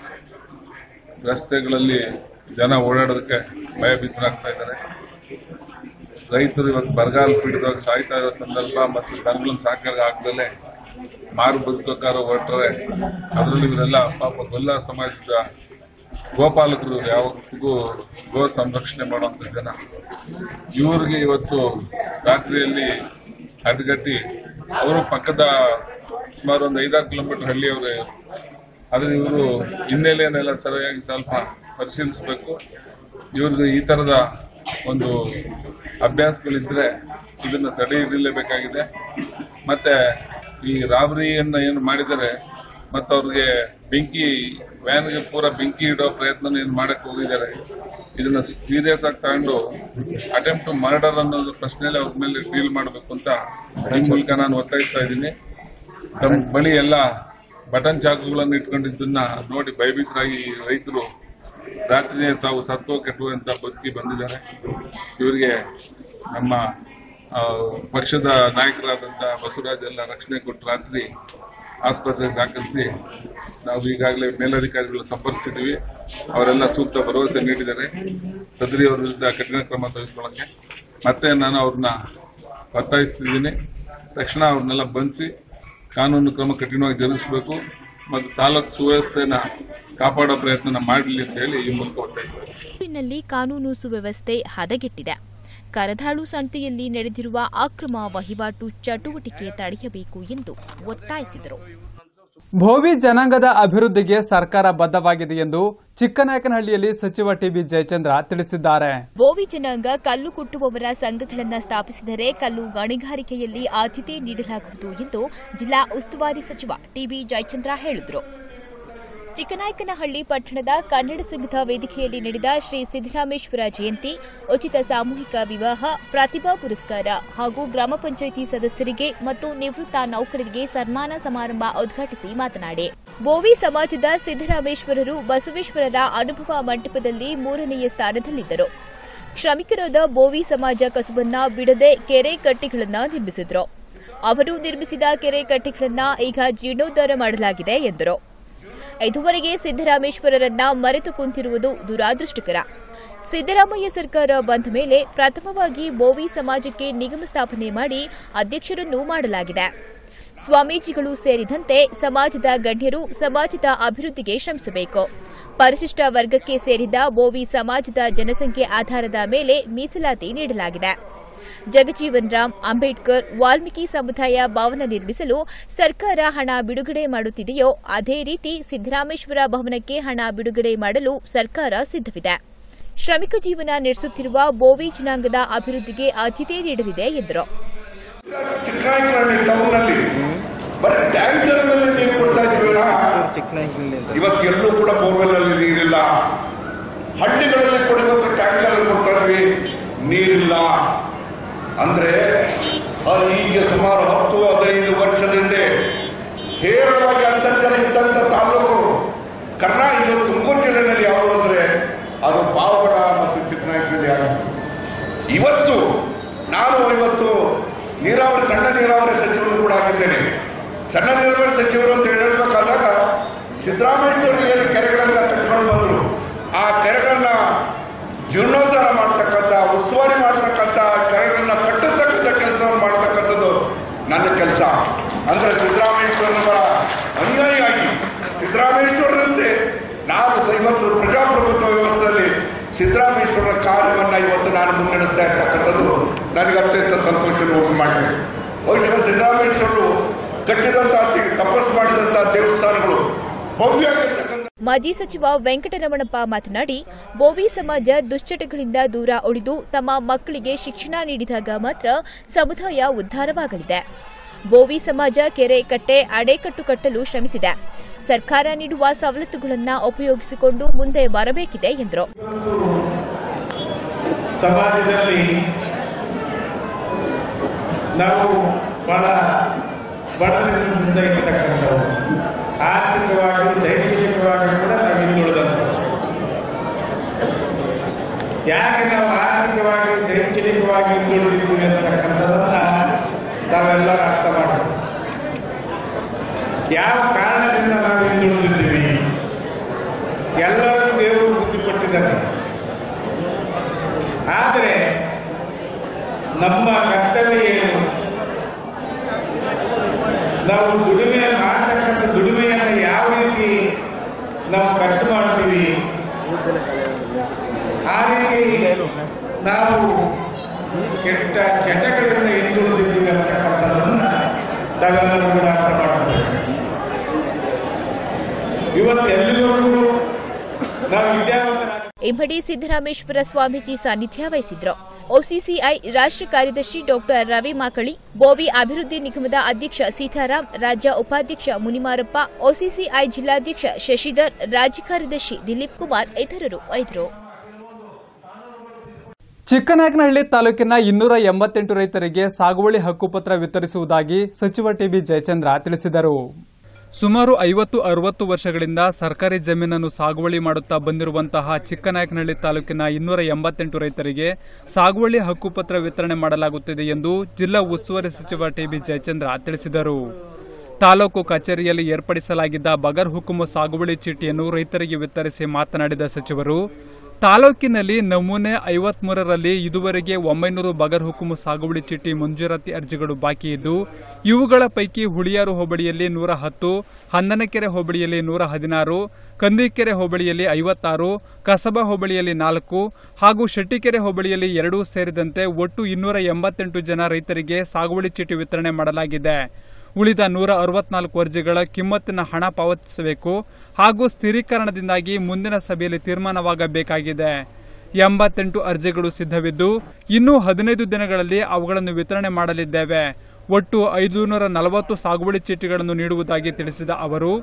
ರಸ್ತೆಗಳಲ್ಲಿ ಜನ ಓಡಾಡೋದಕ್ಕೆ ಭಯಭೀತರಾಗ್ತಾ ಇದ್ದಾರೆ ರೈತರು ಇವತ್ತು ಬರಗಾಲ ಪೀಡಿತವಾಗಿ ಸಾಯ್ತಾ ಇರೋ ಸಂದರ್ಭ ಮತ್ತು ದನಗಳನ್ನು ಸಾಕಾಗ ಆಗ್ದಲೆ ಮಾರು ಬದುಕೋಕಾರ ಹೊರಟ್ರೆ ಅದರಲ್ಲಿ ಇವರೆಲ್ಲ ಪಾಪ ಗೊಲ್ಲ ಸಮಾಜದ ಗೋಪಾಲಕರು ಯಾವತ್ತಿಗೂ ಗೋ ಸಂರಕ್ಷಣೆ ಮಾಡುವಂತ ಜನ ಇವ್ರಿಗೆ ಇವತ್ತು ರಾತ್ರಿಯಲ್ಲಿ ಅಡ್ಗಟ್ಟಿ ಅವರು ಪಕ್ಕದ ಸುಮಾರು ಒಂದು ಐದಾರು ಕಿಲೋಮೀಟರ್ ಹಳ್ಳಿಯವರು ಆದ್ರೆ ಇವರು ಹಿನ್ನೆಲೆಯನ್ನೆಲ್ಲ ಸರಿಯಾಗಿ ಸ್ವಲ್ಪ ಪರಿಶೀಲಿಸಬೇಕು ಇವ್ರದ್ದು ಈ ತರದ ಒಂದು ಅಭ್ಯಾಸಗಳಿದ್ರೆ ಇದನ್ನ ತಡೆ ಹಿಡಿಯಲೇಬೇಕಾಗಿದೆ ಮತ್ತೆ ಈ ರಾಬರಿಯನ್ನ ಏನು ಮಾಡಿದರೆ ಮತ್ತು ಅವ್ರಿಗೆ ಬೆಂಕಿ ವ್ಯಾನ್ಗೆ ಪೂರ ಬೆಂಕಿ ಇಡೋ ಪ್ರಯತ್ನ ಏನು ಮಾಡಕ್ ಹೋಗಿದ್ದಾರೆ ಇದನ್ನ ಸೀರಿಯಸ್ ಆಗಿ ತಗೊಂಡು ಅಟೆಂಪ್ಟ್ ಟು ಮರ್ಡರ್ ಅನ್ನೋದು ಪ್ರಶ್ನೆಯಲ್ಲಿ ಅವ್ರ ಮೇಲೆ ಡೀಲ್ ಮಾಡಬೇಕು ಅಂತ ಈ ಮೂಲಕ ನಾನು ಒತ್ತಾಯಿಸ್ತಾ ಇದ್ದೀನಿ ತಮ್ಮ ಬಳಿ ಎಲ್ಲ ಬಟನ್ ಚಾಕುಗಳನ್ನು ಇಟ್ಕೊಂಡಿದ್ದನ್ನ ನೋಡಿ ಭಯಭೀತರಾಗಿ ರೈತರು ರಾತ್ರಿನೇ ತಾವು ಸತ್ತೋ ಕೆಟ್ಟು ಅಂತ ಬದುಕಿ ಬಂದಿದ್ದಾರೆ ಇವರಿಗೆ ನಮ್ಮ ಆ, ಪಕ್ಷದ ನಾಯಕರಾದಂಥ ಬಸವರಾಜ್ ಎಲ್ಲ ರಕ್ಷಣೆ ಕೊಟ್ಟು ರಾತ್ರಿ ಆಸ್ಪತ್ರೆಗೆ ದಾಖಲಿಸಿ ನಾವು ಈಗಾಗಲೇ ಮೇಲಧಿಕಾರಿಗಳು ಸಂಪರ್ಕಿಸಿದ್ದೀವಿ ಅವರೆಲ್ಲ ಸೂಕ್ತ ಭರವಸೆ ನೀಡಿದ್ದಾರೆ ಸದರಿ ಅವರ ವಿರುದ್ಧ ಕಠಿಣ ಕ್ರಮ ತೆಗೆದುಕೊಳ್ಳಕ್ಕೆ ಮತ್ತೆ ನಾನು ಅವ್ರನ್ನ ಒತ್ತಾಯಿಸ್ತಿದ್ದೀನಿ ತಕ್ಷಣ ಅವ್ರನ್ನೆಲ್ಲ ಬಂಧಿಸಿ ಕಾನೂನು ಕ್ರಮ ಕಠಿಣವಾಗಿ ಜರುಗಿಸಬೇಕು ಮತ್ತು ತಾಲೂಕು ಸುವ್ಯವಸ್ಥೆನ ಕಾಪಾಡೋ ಪ್ರಯತ್ನ ಮಾಡಲಿ ಅಂತ ಹೇಳಿ ಈ ಮೂಲಕ ಒತ್ತಾಯಿಸ್ತಾರೆ ಊರಿನಲ್ಲಿ ಕಾನೂನು ಸುವ್ಯವಸ್ಥೆ ಹದಗೆಟ್ಟಿದೆ ಕರದಾಳು ಸಂತೆಯಲ್ಲಿ ನಡೆದಿರುವ ಅಕ್ರಮ ವಹಿವಾಟು ಚಟುವಟಿಕೆ ತಡೆಯಬೇಕು ಎಂದು ಒತ್ತಾಯಿಸಿದರು ಭೋವಿ ಜನಾಂಗದ ಅಭಿವೃದ್ಧಿಗೆ ಸರ್ಕಾರ ಬದ್ಧವಾಗಿದೆ ಎಂದು ಚಿಕ್ಕನಾಯಕನಹಳ್ಳಿಯಲ್ಲಿ ಸಚಿವ ಟಿಬಿ ಜಯಚಂದ್ರ ತಿಳಿಸಿದ್ದಾರೆ ಬೋವಿ ಜನಾಂಗ ಕಲ್ಲು ಕುಟ್ಟುವವರ ಸಂಘಗಳನ್ನು ಸ್ಥಾಪಿಸಿದರೆ ಕಲ್ಲು ಗಣಿಗಾರಿಕೆಯಲ್ಲಿ ಆದ್ಯತೆ ನೀಡಲಾಗುವುದು ಎಂದು ಜಿಲ್ಲಾ ಉಸ್ತುವಾರಿ ಸಚಿವ ಟಿಬಿ ಜಯಚಂದ್ರ ಹೇಳಿದರು ಚಿಕ್ಕನಾಯಕನಹಳ್ಳಿ ಪಟ್ಟಣದ ಕನ್ನಡ ಸಂಘದ ವೇದಿಕೆಯಲ್ಲಿ ನಡೆದ ಶ್ರೀ ಸಿದ್ದರಾಮೇಶ್ವರ ಜಯಂತಿ ಉಚಿತ ಸಾಮೂಹಿಕ ವಿವಾಹ ಪ್ರತಿಭಾ ಪುರಸ್ಕಾರ ಹಾಗೂ ಗ್ರಾಮ ಪಂಚಾಯಿತಿ ಸದಸ್ಯರಿಗೆ ಮತ್ತು ನಿವೃತ್ತ ನೌಕರರಿಗೆ ಸನ್ಮಾನ ಸಮಾರಂಭ ಉದ್ಘಾಟಿಸಿ ಮಾತನಾಡಿ ಬೋವಿ ಸಮಾಜದ ಸಿದ್ದರಾಮೇಶ್ವರರು ಬಸವೇಶ್ವರರ ಅನುಭವ ಮಂಟಪದಲ್ಲಿ ಮೂರನೆಯ ಸ್ಥಾನದಲ್ಲಿದ್ದರು ಶ್ರಮಿಕರಾದ ಬೋವಿ ಸಮಾಜ ಕಸುಬನ್ನ ಬಿಡದೆ ಕೆರೆ ಕಟ್ಟಿಗಳನ್ನ ನಿರ್ಮಿಸಿದ್ರು ಅವರು ನಿರ್ಮಿಸಿದ ಕೆರೆ ಕಟ್ಟಿಗಳನ್ನ ಈಗ ಜೀರ್ಣೋದ್ಧಾರ ಮಾಡಲಾಗಿದೆ ಎಂದರು ಇದುವರೆಗೆ ಸಿದ್ದರಾಮೇಶ್ವರರನ್ನ ಮರೆತು ಕುಂತಿರುವುದು ದುರಾದೃಷ್ಟಕರ ಸಿದ್ದರಾಮಯ್ಯ ಸರ್ಕಾರ ಬಂದ ಮೇಲೆ ಪ್ರಥಮವಾಗಿ ಬೋವಿ ಸಮಾಜಕ್ಕೆ ನಿಗಮ ಸ್ಥಾಪನೆ ಮಾಡಿ ಅಧ್ಯಕ್ಷರನ್ನು ಮಾಡಲಾಗಿದೆ ಸ್ವಾಮೀಜಿಗಳು ಸೇರಿದಂತೆ ಸಮಾಜದ ಗಣ್ಯರು ಸಮಾಜದ ಅಭಿವೃದ್ಧಿಗೆ ಶ್ರಮಿಸಬೇಕು ಪರಿಶಿಷ್ಟ ವರ್ಗಕ್ಕೆ ಸೇರಿದ ಬೋವಿ ಸಮಾಜದ ಜನಸಂಖ್ಯೆ ಆಧಾರದ ಮೇಲೆ ಮೀಸಲಾತಿ ನೀಡಲಾಗಿದೆ ಜಗಜೀವನ್ ರಾಮ್ ಅಂಬೇಡ್ಕರ್ ವಾಲ್ಮೀಕಿ ಸಮುದಾಯ ಭವನ ನಿರ್ಮಿಸಲು ಸರ್ಕಾರ ಹಣ ಬಿಡುಗಡೆ ಮಾಡುತ್ತಿದೆಯೋ ಅದೇ ರೀತಿ ಸಿದ್ದರಾಮೇಶ್ವರ ಭವನಕ್ಕೆ ಹಣ ಬಿಡುಗಡೆ ಮಾಡಲು ಸರ್ಕಾರ ಸಿದ್ದವಿದೆ ಶ್ರಮಿಕ ಜೀವನ ನಡೆಸುತ್ತಿರುವ ಬೋವಿ ಜನಾಂಗದ ಅಭಿವೃದ್ಧಿಗೆ ಆದ್ಯತೆ ನೀಡಲಿದೆ ಎಂದರು ಚಿಕ್ಕನಾಯಕನಹಳ್ಳಿ ಟೌನ್ನಲ್ಲಿ ಬರೀ ಟ್ಯಾಂಕರ್ ನಲ್ಲಿ ನೀರು ಕೊಡ್ತಾ ಇದ್ವಲ್ಲ ಇವತ್ತು ಎಲ್ಲೂ ಕೂಡ ಬೋರ್ವೆಲ್ ಅಲ್ಲಿ ನೀರಿಲ್ಲ ಹಳ್ಳಿಗಳಲ್ಲಿ ಕೂಡ ಇವತ್ತು ಟ್ಯಾಂಕರ್ ಅಲ್ಲಿ ಕೊಡ್ತಾ ಇದ್ವಿ ನೀರಿಲ್ಲ ಅಂದ್ರೆ ಅದು ಹೀಗೆ ಸುಮಾರು ಹತ್ತು ಹದಿನೈದು ವರ್ಷದಿಂದ ಹೇರಳವಾಗಿ ಅಂತರ್ಜಲ ಇದ್ದಂತ ತಾಲೂಕು ಕರ್ನಾ ಇದು ತುಮಕೂರು ಜಿಲ್ಲೆಯಲ್ಲಿ ಯಾವುದು ಅಂದ್ರೆ ಅದು ಪಾವಗಡ ಮತ್ತು ಚಿಕ್ಕನಾಯಕನಹಳ್ಳಿ ಯಾವುದು ಇವತ್ತು ನಾನು ಇವತ್ತು ನೀರಾವರಿ ಸಣ್ಣ ನೀರಾವರಿ ಸಚಿವರು ಕೂಡ ಆಗಿದ್ದೇನೆ ಸಣ್ಣ ನೀರಾವರಿ ಸಚಿವರು ಅಂತ ಹೇಳಬೇಕಾದಾಗ ಸಿದ್ದರಾಮಯ್ಯವರು ಏನು ಕೆರೆಗಳನ್ನ ಕಟ್ಕೊಂಡು ಬಂದರು ಆ ಕೆರೆಗಳನ್ನ ಜೀರ್ಣೋದ್ಧಾರ ಮಾಡ್ತಕ್ಕಂಥ ಉಸ್ತುವಾರಿ ಮಾಡ್ತಕ್ಕಂಥ ಕೆರೆಗಳನ್ನ ಕಟ್ಟಿಸ್ತಕ್ಕಂಥ ಕೆಲಸವನ್ನು ಮಾಡ್ತಕ್ಕಂಥದ್ದು ನನ್ನ ಕೆಲಸ ಅಂದ್ರೆ ಸಿದ್ದರಾಮೇಶ್ವರನವರ ಅನುಯಾಯಿಯಾಗಿ ಸಿದ್ದರಾಮೇಶ್ವರರಂತೆ ನಾನು ಸ- ಇವತ್ತು ಪ್ರಜಾಪ್ರಭುತ್ವ ವ್ಯವಸ್ಥೆಯಲ್ಲಿ ಸಿದ್ದರಾಮೇಶ್ವರರ ಕಾರ್ಯವನ್ನ ಇವತ್ತು ನಾನು ಮುನ್ನಡೆಸ್ತಾ ಇರ್ತಕ್ಕಂಥದ್ದು ನನಗೆ ಅತ್ಯಂತ ಸಂತೋಷ ಉಂಟು ಮಾಡಿದೆ ಬಹುಶಃ ಸಿದ್ದರಾಮೇಶ್ವರರು ಕಟ್ಟಿದಂತ ತಪಸ್ಸು ಮಾಡಿದಂತ ದೇವಸ್ಥಾನಗಳು ಭವ್ಯವಾಗಿರ್ತಕ್ಕಂಥ ಮಾಜಿ ಸಚಿವ ವೆಂಕಟರಮಣಪ್ಪ ಮಾತನಾಡಿ ಬೋವಿ ಸಮಾಜ ದುಶ್ಚಟಗಳಿಂದ ದೂರ ಉಳಿದು ತಮ್ಮ ಮಕ್ಕಳಿಗೆ ಶಿಕ್ಷಣ ನೀಡಿದಾಗ ಮಾತ್ರ ಸಮುದಾಯ ಉದ್ಧಾರವಾಗಲಿದೆ ಬೋವಿ ಸಮಾಜ ಕೆರೆ ಕಟ್ಟೆ ಅಣೆಕಟ್ಟು ಕಟ್ಟಲು ಶ್ರಮಿಸಿದೆ ಸರ್ಕಾರ ನೀಡುವ ಸವಲತ್ತುಗಳನ್ನು ಉಪಯೋಗಿಸಿಕೊಂಡು ಮುಂದೆ ಬರಬೇಕಿದೆ ಎಂದರು ಸಮಾಜದಲ್ಲಿ ನಾವು ಬಹಳ ಬಡತನದಿಂದ ಇರ್ತಕ್ಕಂಥವು ಆರ್ಥಿಕವಾಗಿ ಶೈಕ್ಷಣಿಕವಾಗಿ ಕೂಡ ನಾವು ಹಿಂದುಳಿದಂಥವು ಯಾಕೆ ನಾವು ಆರ್ಥಿಕವಾಗಿ ಶೈಕ್ಷಣಿಕವಾಗಿ ಹಿಂದುಳಿದಿದ್ದೀವಿ ಅಂತಕ್ಕಂಥದ್ದನ್ನ ನಾವೆಲ್ಲರೂ ಅರ್ಥ ಮಾಡಬೇಕು ಯಾವ ಕಾರಣದಿಂದ ನಾವು ಹಿಂದುಳಿದಿದ್ದೀವಿ ಎಲ್ಲರಿಗೂ ದೇವರು ಬುದ್ಧಿ ಕೊಟ್ಟಿದ್ದಾನೆ ಆದರೆ ನಮ್ಮ ಕರ್ತವ್ಯ ಏನು ನಾವು ದುಡಿಮೆ ಮಾಡತಕ್ಕಂಥ ದುಡಿಮೆಯನ್ನು ಯಾವ ರೀತಿ ನಾವು ಖರ್ಚು ಮಾಡ್ತೀವಿ ಆ ರೀತಿ ನಾವು ಕೆಟ್ಟ ಚಟಗಳಿಂದ ಹಿಂದುಳಿದಿದ್ದೀವಿ ಅಂತಕ್ಕಂಥದ್ದನ್ನ ನಾವೆಲ್ಲರೂ ಕೂಡ ಅರ್ಥ ಮಾಡಬೇಕು ಇವತ್ತು ಎಲ್ಲಿವರೆಗೂ ನಾವು ವಿದ್ಯಾವಂತರಾಗ ಇಮ್ಮಡಿ ಸಿದ್ದರಾಮೇಶ್ವರ ಸ್ವಾಮೀಜಿ ಸಾನ್ನಿಧ್ಯ ವಹಿಸಿದ್ರು ಒಸಿಸಿಐ ರಾಷ್ಟ್ರ ಕಾರ್ಯದರ್ಶಿ ಡಾಕ್ಟರ್ ರವಿ ಮಾಕಳಿ ಬೋವಿ ಅಭಿವೃದ್ಧಿ ನಿಗಮದ ಅಧ್ಯಕ್ಷ ಸೀತಾರಾಮ್ ರಾಜ್ಯ ಉಪಾಧ್ಯಕ್ಷ ಮುನಿಮಾರಪ್ಪ ಒಸಿಸಿಐ ಜಿಲ್ಲಾಧ್ಯಕ್ಷ ಶಶಿಧರ್ ರಾಜ್ಯ ಕಾರ್ಯದರ್ಶಿ ದಿಲೀಪ್ ಕುಮಾರ್ ಇತರರು ಇದ್ದರು ಚಿಕ್ಕನಾಯಕನಹಳ್ಳಿ ತಾಲೂಕಿನ ಇನ್ನೂರ ಎಂಬತ್ತೆಂಟು ರೈತರಿಗೆ ಸಾಗುವಳಿ ಹಕ್ಕುಪತ್ರ ವಿತರಿಸುವುದಾಗಿ ಸಚಿವ ಟಿಬಿ ಜಯಚಂದ್ರ ತಿಳಿಸಿದರು ಸುಮಾರು ಐವತ್ತು ಅರವತ್ತು ವರ್ಷಗಳಿಂದ ಸರ್ಕಾರಿ ಜಮೀನನ್ನು ಸಾಗುವಳಿ ಮಾಡುತ್ತಾ ಬಂದಿರುವಂತಹ ಚಿಕ್ಕನಾಯಕನಹಳ್ಳಿ ತಾಲೂಕಿನ ಇನ್ನೂರ ಎಂಬತ್ತೆಂಟು ರೈತರಿಗೆ ಸಾಗುವಳಿ ಹಕ್ಕುಪತ್ರ ವಿತರಣೆ ಮಾಡಲಾಗುತ್ತಿದೆ ಎಂದು ಜಿಲ್ಲಾ ಉಸ್ತುವಾರಿ ಸಚಿವ ಟಿಬಿ ಜಯಚಂದ್ರ ತಿಳಿಸಿದರು ತಾಲೂಕು ಕಚೇರಿಯಲ್ಲಿ ಏರ್ಪಡಿಸಲಾಗಿದ್ದ ಬಗರ್ ಹುಕುಮು ಸಾಗುವಳಿ ಚೀಟಿಯನ್ನು ರೈತರಿಗೆ ವಿತರಿಸಿ ಮಾತನಾಡಿದ ಸಚಿವರು ತಾಲೂಕಿನಲ್ಲಿ ನಮೂನೆ ಐವತ್ಮೂರರಲ್ಲಿ ಇದುವರೆಗೆ ಒಂಬೈನೂರು ಬಗರ್ ಹುಕುಮು ಸಾಗುವಳಿ ಚೀಟಿ ಮಂಜೂರಾತಿ ಅರ್ಜಿಗಳು ಬಾಕಿ ಇದ್ದು ಇವುಗಳ ಪೈಕಿ ಹುಳಿಯಾರು ಹೋಬಳಿಯಲ್ಲಿ ನೂರ ಹತ್ತು ಹನ್ನನಕೆರೆ ಹೋಬಳಿಯಲ್ಲಿ ನೂರ ಹದಿನಾರು ಕಂದೀಕೆರೆ ಹೋಬಳಿಯಲ್ಲಿ ಐವತ್ತಾರು ಕಸಬಾ ಹೋಬಳಿಯಲ್ಲಿ ನಾಲ್ಕು ಹಾಗೂ ಶೆಟ್ಟಿಕೆರೆ ಹೋಬಳಿಯಲ್ಲಿ ಎರಡು ಸೇರಿದಂತೆ ಒಟ್ಟು ಇನ್ನೂರ ಎಂಬತ್ತೆಂಟು ಜನ ರೈತರಿಗೆ ಸಾಗುವಳಿ ಚೀಟಿ ವಿತರಣೆ ಮಾಡಲಾಗಿದೆ ಉಳಿದ ನೂರ ಅರವತ್ನಾಲ್ಕು ಅರ್ಜಿಗಳ ಕಿಮ್ಮತ್ತಿನ ಹಣ ಪಾವತಿಸಬೇಕು ಹಾಗೂ ಸ್ಥಿರೀಕರಣದಿಂದಾಗಿ ಮುಂದಿನ ಸಭೆಯಲ್ಲಿ ತೀರ್ಮಾನವಾಗಬೇಕಾಗಿದೆ ಎಂಬತ್ತೆಂಟು ಅರ್ಜಿಗಳು ಸಿದ್ಧವಿದ್ದು ಇನ್ನೂ ಹದಿನೈದು ದಿನಗಳಲ್ಲಿ ಅವುಗಳನ್ನು ವಿತರಣೆ ಮಾಡಲಿದ್ದೇವೆ ಒಟ್ಟು ಐದುನೂರ ನಲವತ್ತು ಸಾಗುವಳಿ ಚೀಟಿಗಳನ್ನು ನೀಡುವುದಾಗಿ ತಿಳಿಸಿದ ಅವರು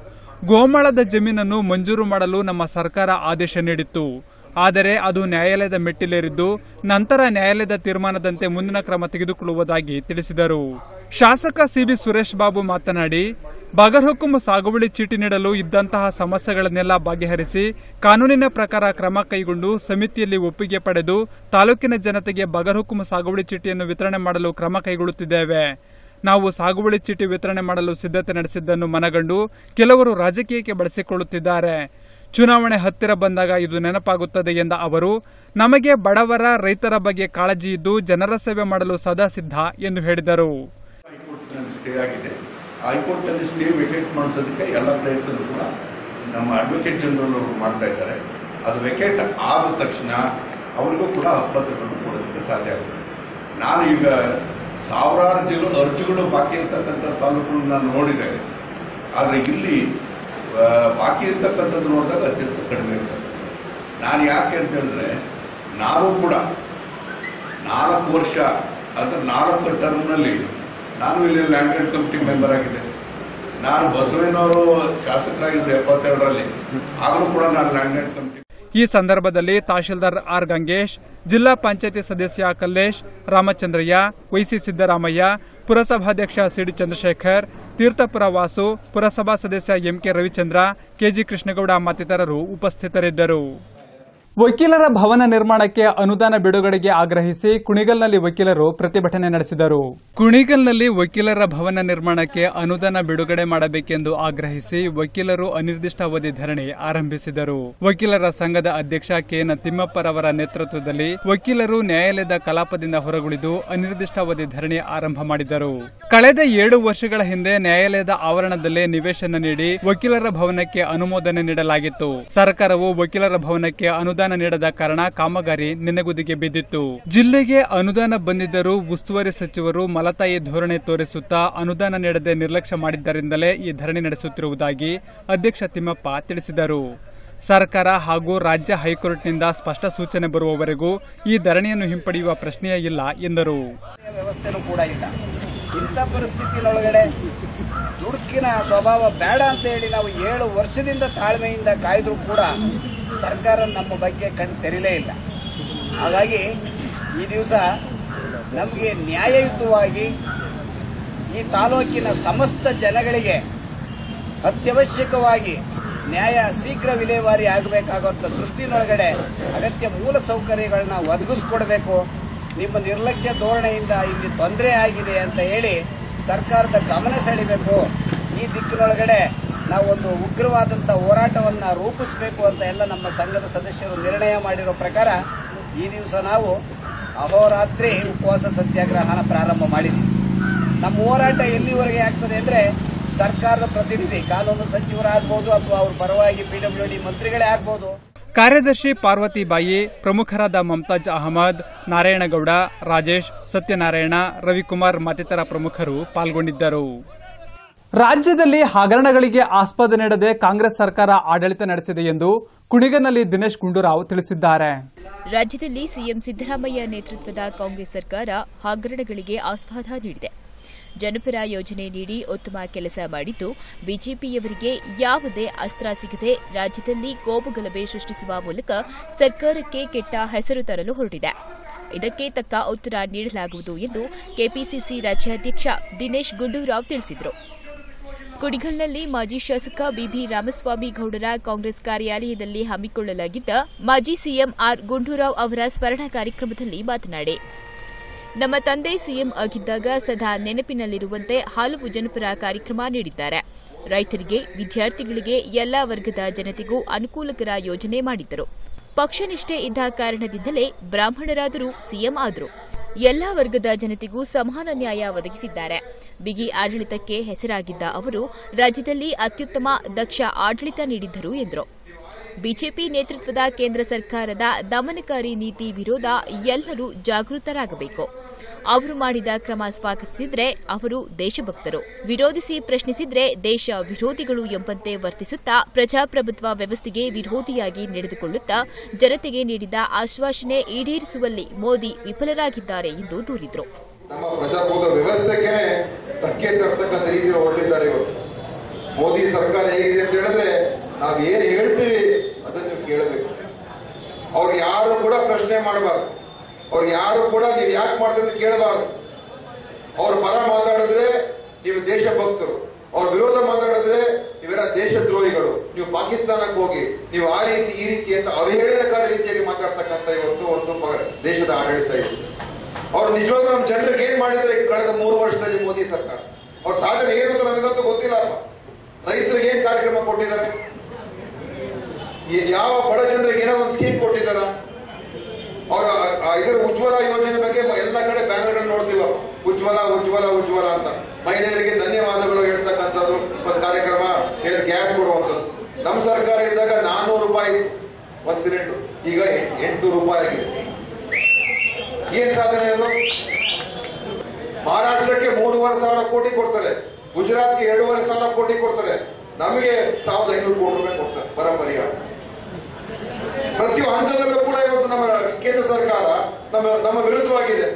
ಗೋಮಾಳದ ಜಮೀನನ್ನು ಮಂಜೂರು ಮಾಡಲು ನಮ್ಮ ಸರ್ಕಾರ ಆದೇಶ ನೀಡಿತ್ತು ಆದರೆ ಅದು ನ್ಯಾಯಾಲಯದ ಮೆಟ್ಟಿಲೇರಿದ್ದು ನಂತರ ನ್ಯಾಯಾಲಯದ ತೀರ್ಮಾನದಂತೆ ಮುಂದಿನ ಕ್ರಮ ತೆಗೆದುಕೊಳ್ಳುವುದಾಗಿ ತಿಳಿಸಿದರು ಶಾಸಕ ಸಿಬಿ ಸುರೇಶ್ ಬಾಬು ಮಾತನಾಡಿ ಬಗರ್ಹುಕುಂ ಸಾಗುವಳಿ ಚೀಟಿ ನೀಡಲು ಇದ್ದಂತಹ ಸಮಸ್ಯೆಗಳನ್ನೆಲ್ಲ ಬಗೆಹರಿಸಿ ಕಾನೂನಿನ ಪ್ರಕಾರ ಕ್ರಮ ಕೈಗೊಂಡು ಸಮಿತಿಯಲ್ಲಿ ಒಪ್ಪಿಗೆ ಪಡೆದು ತಾಲೂಕಿನ ಜನತೆಗೆ ಬಗರ್ಹುಕುಂ ಸಾಗುವಳಿ ಚೀಟಿಯನ್ನು ವಿತರಣೆ ಮಾಡಲು ಕ್ರಮ ಕೈಗೊಳ್ಳುತ್ತಿದ್ದೇವೆ ನಾವು ಸಾಗುವಳಿ ಚೀಟಿ ವಿತರಣೆ ಮಾಡಲು ಸಿದ್ಧತೆ ನಡೆಸಿದ್ದನ್ನು ಮನಗಂಡು ಕೆಲವರು ರಾಜಕೀಯಕ್ಕೆ ಬಳಸಿಕೊಳ್ಳುತ್ತಿದ್ದಾರೆ ಚುನಾವಣೆ ಹತ್ತಿರ ಬಂದಾಗ ಇದು ನೆನಪಾಗುತ್ತದೆ ಎಂದ ಅವರು ನಮಗೆ ಬಡವರ ರೈತರ ಬಗ್ಗೆ ಕಾಳಜಿ ಇದ್ದು ಜನರ ಸೇವೆ ಮಾಡಲು ಸದಾ ಸಿದ್ಧ ಎಂದು ಹೇಳಿದರು ಹೈಕೋರ್ಟ್ನಲ್ಲಿ ಸ್ಟೇ ಆಗಿದೆ ಹೈಕೋರ್ಟ್ನಲ್ಲಿ ಸ್ಟೇ ವೆಕೇಟ್ ಮಾಡಿಸೋದಕ್ಕೆ ಎಲ್ಲ ಪ್ರಯತ್ನಗಳು ಕೂಡ ನಮ್ಮ ಅಡ್ವೊಕೇಟ್ ಜನರಲ್ ಅವರು ಮಾಡ್ತಾ ಇದ್ದಾರೆ ಅದು ವೆಕೇಟ್ ಆದ ತಕ್ಷಣ ಅವರಿಗೂ ಕೂಡ ಹಕ್ಕುಪತ್ರಗಳನ್ನು ಕೊಡೋದಕ್ಕೆ ಸಾಧ್ಯ ಆಗುತ್ತೆ ನಾನು ಈಗ ಸಾವಿರಾರು ಜಿಲ್ಲೆ ಅರ್ಜಿಗಳು ಬಾಕಿ ಇರ್ತಕ್ಕಂಥ ತಾಲೂಕುಗಳನ್ನ ನಾನು ನೋಡಿದ್ದೇನೆ ಆದರೆ ಇಲ್ಲಿ ಆ, ಬಾಕಿ ಇರ್ತಕ್ಕಂಥದ್ದು ನೋಡಿದಾಗ ಅತ್ಯಂತ ಕಡಿಮೆ ಇರ್ತದೆ ನಾನು ಯಾಕೆ ಅಂತ ಹೇಳಿದ್ರೆ ನಾನು ಕೂಡ ನಾಲ್ಕು ವರ್ಷ ಅಂದ್ರೆ ನಾಲ್ಕು ಟರ್ಮ್ನಲ್ಲಿ ನಾನು ಇಲ್ಲಿ ಲ್ಯಾಂಡ್ ಅಂಡ್ ಕಮಿಟಿ ಮೆಂಬರ್ ಆಗಿದೆ ನಾನು ಬಸವಣ್ಣವರು ಶಾಸಕರಾಗಿದ್ದೆ ಎಪ್ಪತ್ತೆರಡರಲ್ಲಿ ಆಗಲೂ ಕೂಡ ನಾನು ಲ್ಯಾಂಡ್ ಅಂಡ್ ಕಮಿಟಿ ಈ ಸಂದರ್ಭದಲ್ಲಿ ತಹಶೀಲ್ದಾರ್ ಆರ್ ಗಂಗೇಶ್ ಜಿಲ್ಲಾ ಪಂಚಾಯತಿ ಸದಸ್ಯ ಕಲ್ಲೇಶ್ ರಾಮಚಂದ್ರಯ್ಯ ವೈಸಿ ಸಿದ್ದರಾಮಯ್ಯ ಪುರಸಭಾಧ್ಯಕ್ಷ ಸಿಡಿ ಚಂದ್ರಶೇಖರ್ ತೀರ್ಥಪುರ ವಾಸು ಪುರಸಭಾ ಸದಸ್ಯ ಎಂಕೆ ರವಿಚಂದ್ರ ಕೆಜಿ ಕೃಷ್ಣಗೌಡ ಮತ್ತಿತರರು ಉಪಸ್ಥಿತರಿದ್ದರು ವಕೀಲರ ಭವನ ನಿರ್ಮಾಣಕ್ಕೆ ಅನುದಾನ ಬಿಡುಗಡೆಗೆ ಆಗ್ರಹಿಸಿ ಕುಣಿಗಲ್ನಲ್ಲಿ ವಕೀಲರು ಪ್ರತಿಭಟನೆ ನಡೆಸಿದರು ಕುಣಿಗಲ್ನಲ್ಲಿ ವಕೀಲರ ಭವನ ನಿರ್ಮಾಣಕ್ಕೆ ಅನುದಾನ ಬಿಡುಗಡೆ ಮಾಡಬೇಕೆಂದು ಆಗ್ರಹಿಸಿ ವಕೀಲರು ಅನಿರ್ದಿಷ್ಟಾವಧಿ ಧರಣಿ ಆರಂಭಿಸಿದರು ವಕೀಲರ ಸಂಘದ ಅಧ್ಯಕ್ಷ ಕೆಎನ್ ತಿಮ್ಮಪ್ಪರವರ ನೇತೃತ್ವದಲ್ಲಿ ವಕೀಲರು ನ್ಯಾಯಾಲಯದ ಕಲಾಪದಿಂದ ಹೊರಗುಳಿದು ಅನಿರ್ದಿಷ್ಟಾವಧಿ ಧರಣಿ ಆರಂಭ ಮಾಡಿದರು ಕಳೆದ ಏಳು ವರ್ಷಗಳ ಹಿಂದೆ ನ್ಯಾಯಾಲಯದ ಆವರಣದಲ್ಲೇ ನಿವೇಶನ ನೀಡಿ ವಕೀಲರ ಭವನಕ್ಕೆ ಅನುಮೋದನೆ ನೀಡಲಾಗಿತ್ತು ಸರ್ಕಾರವು ವಕೀಲರ ಭವನಕ್ಕೆ ಅನುದಾನ ನೀಡದ ಕಾರಣ ಕಾಮಗಾರಿ ನೆನೆಗುದಿಗೆ ಬಿದ್ದಿತ್ತು ಜಿಲ್ಲೆಗೆ ಅನುದಾನ ಬಂದಿದ್ದರೂ ಉಸ್ತುವಾರಿ ಸಚಿವರು ಮಲತಾಯಿ ಧೋರಣೆ ತೋರಿಸುತ್ತಾ ಅನುದಾನ ನೀಡದೆ ನಿರ್ಲಕ್ಷ್ಯ ಮಾಡಿದ್ದರಿಂದಲೇ ಈ ಧರಣಿ ನಡೆಸುತ್ತಿರುವುದಾಗಿ ಅಧ್ಯಕ್ಷ ತಿಮ್ಮಪ್ಪ ತಿಳಿಸಿದರು ಸರ್ಕಾರ ಹಾಗೂ ರಾಜ್ಯ ಹೈಕೋರ್ಟ್ನಿಂದ ಸ್ಪಷ್ಟ ಸೂಚನೆ ಬರುವವರೆಗೂ ಈ ಧರಣಿಯನ್ನು ಹಿಂಪಡೆಯುವ ಪ್ರಶ್ನೆಯೇ ಇಲ್ಲ ಎಂದರು ವ್ಯವಸ್ಥೆನೂ ಕೂಡ ಇಲ್ಲ ಇಂಥ ಪರಿಸ್ಥಿತಿನೊಳಗಡೆ ದುಡುಕಿನ ಸ್ವಭಾವ ಬೇಡ ಅಂತ ಹೇಳಿ ನಾವು ಏಳು ವರ್ಷದಿಂದ ತಾಳ್ಮೆಯಿಂದ ಕಾಯ್ದರೂ ಕೂಡ ಸರ್ಕಾರ ನಮ್ಮ ಬಗ್ಗೆ ಕಣ್ ತೆರಿಲೇ ಇಲ್ಲ ಹಾಗಾಗಿ ಈ ದಿವಸ ನಮಗೆ ನ್ಯಾಯಯುತವಾಗಿ ಈ ತಾಲೂಕಿನ ಸಮಸ್ತ ಜನಗಳಿಗೆ ಅತ್ಯವಶ್ಯಕವಾಗಿ ನ್ಯಾಯ ಶೀಘ್ರ ವಿಲೇವಾರಿ ಆಗಬೇಕಾಗುವಂತ ದೃಷ್ಟಿನೊಳಗಡೆ ಅಗತ್ಯ ಮೂಲ ಸೌಕರ್ಯಗಳನ್ನ ಒದಗಿಸ್ಕೊಡ್ಬೇಕು ನಿಮ್ಮ ನಿರ್ಲಕ್ಷ್ಯ ಧೋರಣೆಯಿಂದ ಇಲ್ಲಿ ತೊಂದರೆ ಆಗಿದೆ ಅಂತ ಹೇಳಿ ಸರ್ಕಾರದ ಗಮನ ಸೆಳಿಬೇಕು ಈ ದಿಕ್ಕಿನೊಳಗಡೆ ನಾವು ಒಂದು ಉಗ್ರವಾದಂತ ಹೋರಾಟವನ್ನ ರೂಪಿಸಬೇಕು ಅಂತ ಎಲ್ಲ ನಮ್ಮ ಸಂಘದ ಸದಸ್ಯರು ನಿರ್ಣಯ ಮಾಡಿರೋ ಪ್ರಕಾರ ಈ ದಿವಸ ನಾವು ಅಹೋರಾತ್ರಿ ಉಪವಾಸ ಸತ್ಯಾಗ್ರಹನ ಪ್ರಾರಂಭ ಮಾಡಿದ್ದೀವಿ ನಮ್ಮ ಹೋರಾಟ ಎಲ್ಲಿವರೆಗೆ ಆಗ್ತದೆ ಅಂದ್ರೆ ಸರ್ಕಾರದ ಪ್ರತಿನಿಧಿ ಕಾನೂನು ಸಚಿವರಾಗಬಹುದು ಅಥವಾ ಅವ್ರ ಪರವಾಗಿ ಪಿಡಬ್ಲ್ಯೂ ಡಿ ಮಂತ್ರಿಗಳೇ ಆಗ್ಬಹುದು ಕಾರ್ಯದರ್ಶಿ ಪಾರ್ವತಿಬಾಯಿ ಪ್ರಮುಖರಾದ ಮಮತಾಜ್ ಅಹಮದ್ ನಾರಾಯಣಗೌಡ ರಾಜೇಶ್ ಸತ್ಯನಾರಾಯಣ ರವಿಕುಮಾರ್ ಮತ್ತಿತರ ಪ್ರಮುಖರು ಪಾಲ್ಗೊಂಡಿದ್ದರು ರಾಜ್ಯದಲ್ಲಿ ಹಗರಣಗಳಿಗೆ ಆಸ್ಪದ ನೀಡದೆ ಕಾಂಗ್ರೆಸ್ ಸರ್ಕಾರ ಆಡಳಿತ ನಡೆಸಿದೆ ಎಂದು ಕುಣಿಗನಲ್ಲಿ ದಿನೇಶ್ ಗುಂಡೂರಾವ್ ತಿಳಿಸಿದ್ದಾರೆ ರಾಜ್ಯದಲ್ಲಿ ಸಿಎಂ ಸಿದ್ದರಾಮಯ್ಯ ನೇತೃತ್ವದ ಕಾಂಗ್ರೆಸ್ ಸರ್ಕಾರ ಹಗರಣಗಳಿಗೆ ಆಸ್ಪದ ನೀಡಿದೆ ಜನಪರ ಯೋಜನೆ ನೀಡಿ ಉತ್ತಮ ಕೆಲಸ ಮಾಡಿದ್ದು ಬಿಜೆಪಿಯವರಿಗೆ ಯಾವುದೇ ಅಸ್ತ್ರ ಸಿಗದೆ ರಾಜ್ಯದಲ್ಲಿ ಕೋಪುಗಲಭೆ ಸೃಷ್ಟಿಸುವ ಮೂಲಕ ಸರ್ಕಾರಕ್ಕೆ ಕೆಟ್ಟ ಹೆಸರು ತರಲು ಹೊರಟಿದೆ ಇದಕ್ಕೆ ತಕ್ಕ ಉತ್ತರ ನೀಡಲಾಗುವುದು ಎಂದು ಕೆಪಿಸಿಸಿ ರಾಜ್ಯಾಧ್ಯಕ್ಷ ದಿನೇಶ್ ಗುಂಡೂರಾವ್ ತಿಳಿಸಿದರು ಕುಡಿಗಲ್ನಲ್ಲಿ ಮಾಜಿ ಶಾಸಕ ಬಿಬಿ ರಾಮಸ್ವಾಮಿ ಗೌಡರ ಕಾಂಗ್ರೆಸ್ ಕಾರ್ಯಾಲಯದಲ್ಲಿ ಹಮ್ಮಿಕೊಳ್ಳಲಾಗಿದ್ದ ಮಾಜಿ ಸಿಎಂ ಆರ್ ಗುಂಡೂರಾವ್ ಅವರ ಸ್ಮರಣ ಕಾರ್ಯಕ್ರಮದಲ್ಲಿ ಮಾತನಾಡಿ ನಮ್ಮ ತಂದೆ ಸಿಎಂ ಆಗಿದ್ದಾಗ ಸದಾ ನೆನಪಿನಲ್ಲಿರುವಂತೆ ಹಲವು ಜನಪರ ಕಾರ್ಯಕ್ರಮ ನೀಡಿದ್ದಾರೆ ರೈತರಿಗೆ ವಿದ್ಯಾರ್ಥಿಗಳಿಗೆ ಎಲ್ಲಾ ವರ್ಗದ ಜನತೆಗೂ ಅನುಕೂಲಕರ ಯೋಜನೆ ಮಾಡಿದ್ದರು ಪಕ್ಷನಿಷ್ಠೆ ಇದ್ದ ಕಾರಣದಿಂದಲೇ ಬ್ರಾಹ್ಮಣರಾದರೂ ಸಿಎಂ ಆದರು ಎಲ್ಲಾ ವರ್ಗದ ಜನತೆಗೂ ಸಮಾನ ನ್ಯಾಯ ಒದಗಿಸಿದ್ದಾರೆ ಬಿಗಿ ಆಡಳಿತಕ್ಕೆ ಹೆಸರಾಗಿದ್ದ ಅವರು ರಾಜ್ಯದಲ್ಲಿ ಅತ್ಯುತ್ತಮ ದಕ್ಷ ಆಡಳಿತ ನೀಡಿದ್ದರು ಎಂದರು ಬಿಜೆಪಿ ನೇತೃತ್ವದ ಕೇಂದ್ರ ಸರ್ಕಾರದ ದಮನಕಾರಿ ನೀತಿ ವಿರೋಧ ಎಲ್ಲರೂ ಜಾಗೃತರಾಗಬೇಕು ಅವರು ಮಾಡಿದ ಕ್ರಮ ಸ್ವಾಗತಿಸಿದ್ರೆ ಅವರು ದೇಶಭಕ್ತರು ವಿರೋಧಿಸಿ ಪ್ರಶ್ನಿಸಿದ್ರೆ ದೇಶ ವಿರೋಧಿಗಳು ಎಂಬಂತೆ ವರ್ತಿಸುತ್ತಾ ಪ್ರಜಾಪ್ರಭುತ್ವ ವ್ಯವಸ್ಥೆಗೆ ವಿರೋಧಿಯಾಗಿ ನಡೆದುಕೊಳ್ಳುತ್ತಾ ಜನತೆಗೆ ನೀಡಿದ ಆಶ್ವಾಸನೆ ಈಡೇರಿಸುವಲ್ಲಿ ಮೋದಿ ವಿಫಲರಾಗಿದ್ದಾರೆ ಎಂದು ದೂರಿದರು ನಮ್ಮ ಪ್ರಜಾಪ್ರಭುತ್ವ ವ್ಯವಸ್ಥೆಗೆ ಧಕ್ಕೆ ತರ್ತಕ್ಕಂಥ ರೀತಿ ಹೊರಟಿದ್ದಾರೆ ಇವತ್ತು ಮೋದಿ ಸರ್ಕಾರ ಹೇಗಿದೆ ಅಂತ ಹೇಳಿದ್ರೆ ನಾವು ಏನ್ ಹೇಳ್ತೀವಿ ಅದನ್ನ ನೀವು ಕೇಳಬೇಕು ಅವ್ರಿಗೆ ಯಾರು ಕೂಡ ಪ್ರಶ್ನೆ ಮಾಡಬಾರ್ದು ಅವ್ರಿಗೆ ಯಾರು ಕೂಡ ನೀವು ಯಾಕೆ ಮಾಡ್ತೀರಿ ಅಂತ ಕೇಳಬಾರ್ದು ಅವ್ರ ಪರ ಮಾತಾಡಿದ್ರೆ ನೀವು ದೇಶಭಕ್ತರು ಅವ್ರ ವಿರೋಧ ಮಾತಾಡಿದ್ರೆ ನೀವೆಲ್ಲ ದೇಶದ್ರೋಹಿಗಳು ನೀವು ಪಾಕಿಸ್ತಾನಕ್ಕೆ ಹೋಗಿ ನೀವು ಆ ರೀತಿ ಈ ರೀತಿ ಅಂತ ಅವಹೇಳನಕಾರಿ ರೀತಿಯಾಗಿ ಮಾತಾಡ್ತಕ್ಕಂಥ ಇವತ್ತು ಒಂದು ಪ- ದೇಶದ ಆಡಳಿತ ಇದೆ ಅವ್ರು ನಿಜವಾಗ್ಲೂ ನಮ್ಮ ಜನರಿಗೆ ಏನ್ ಮಾಡಿದ್ರೆ ಕಳೆದ ಮೂರು ವರ್ಷದಲ್ಲಿ ಮೋದಿ ಸರ್ಕಾರ ಅವ್ರ ಸಾಧನೆ ಏನು ಅಂತ ನನಗಂತೂ ಗೊತ್ತಿಲ್ಲಪ್ಪ ರೈತರಿಗೆ ಏನ್ ಕಾರ್ಯಕ್ರಮ ಕೊಟ್ಟಿದ್ದಾರೆ ಈ- ಯಾವ ಬಡ ಜನರಿಗೆ ಏನೋ ಒಂದು ಸ್ಕೀಮ್ ಕೊಟ್ಟಿದ್ದಾರ ಅವರ ಇದರ ಉಜ್ವಲ ಯೋಜನೆ ಬಗ್ಗೆ ಮ- ಎಲ್ಲ ಕಡೆ ಬ್ಯಾನರ್ಗಳು ನೋಡ್ತೀವ ಉಜ್ವಲ ಉಜ್ವಲ ಉಜ್ವಲ ಅಂತ ಮಹಿಳೆಯರಿಗೆ ಧನ್ಯವಾದಗಳು ಹೇಳ್ತಕ್ಕಂಥದ್ದು ಒಂದು ಕಾರ್ಯಕ್ರಮ ಏನು ಗ್ಯಾಸ್ ಕೊಡುವಂಥದ್ದು ನಮ್ಮ ಸರ್ಕಾರ ಇದ್ದಾಗ ನಾನ್ನೂರು ರೂಪಾಯಿ ಇತ್ತು ಒಂದು ಸಿಲಿಂಡರ್ ಈಗ ಎಂಟ್- ಎಂಟುನೂರು ರೂಪಾಯಿ ಆಗಿದೆ ಏನ್ ಸಾಧನೆ ಅದು ಮಹಾರಾಷ್ಟ್ರಕ್ಕೆ ಮೂರುವರೆ ಸಾವಿರ ಕೋಟಿ ಕೊಡ್ತಾರೆ ಗುಜರಾತ್ಗೆ ಎರಡೂವರೆ ಸಾವಿರ ಕೋಟಿ ಕೊಡ್ತಾರೆ ನಮಗೆ ಸಾವಿರದ ಐನೂರು ಕೋಟಿ ರೂಪಾಯಿ ಕೊಡ್ತಾರೆ ಬರ ಪರಿಹಾರ ಪ್ರತಿ ಹಂತದಲ್ಲೂ ಕೂಡ ಇವತ್ತು ನಮ್ಮ ಕೇಂದ್ರ ಸರ್ಕಾರ ನಮ್ಮ ನಮ್ಮ ವಿರುದ್ಧವಾಗಿದೆ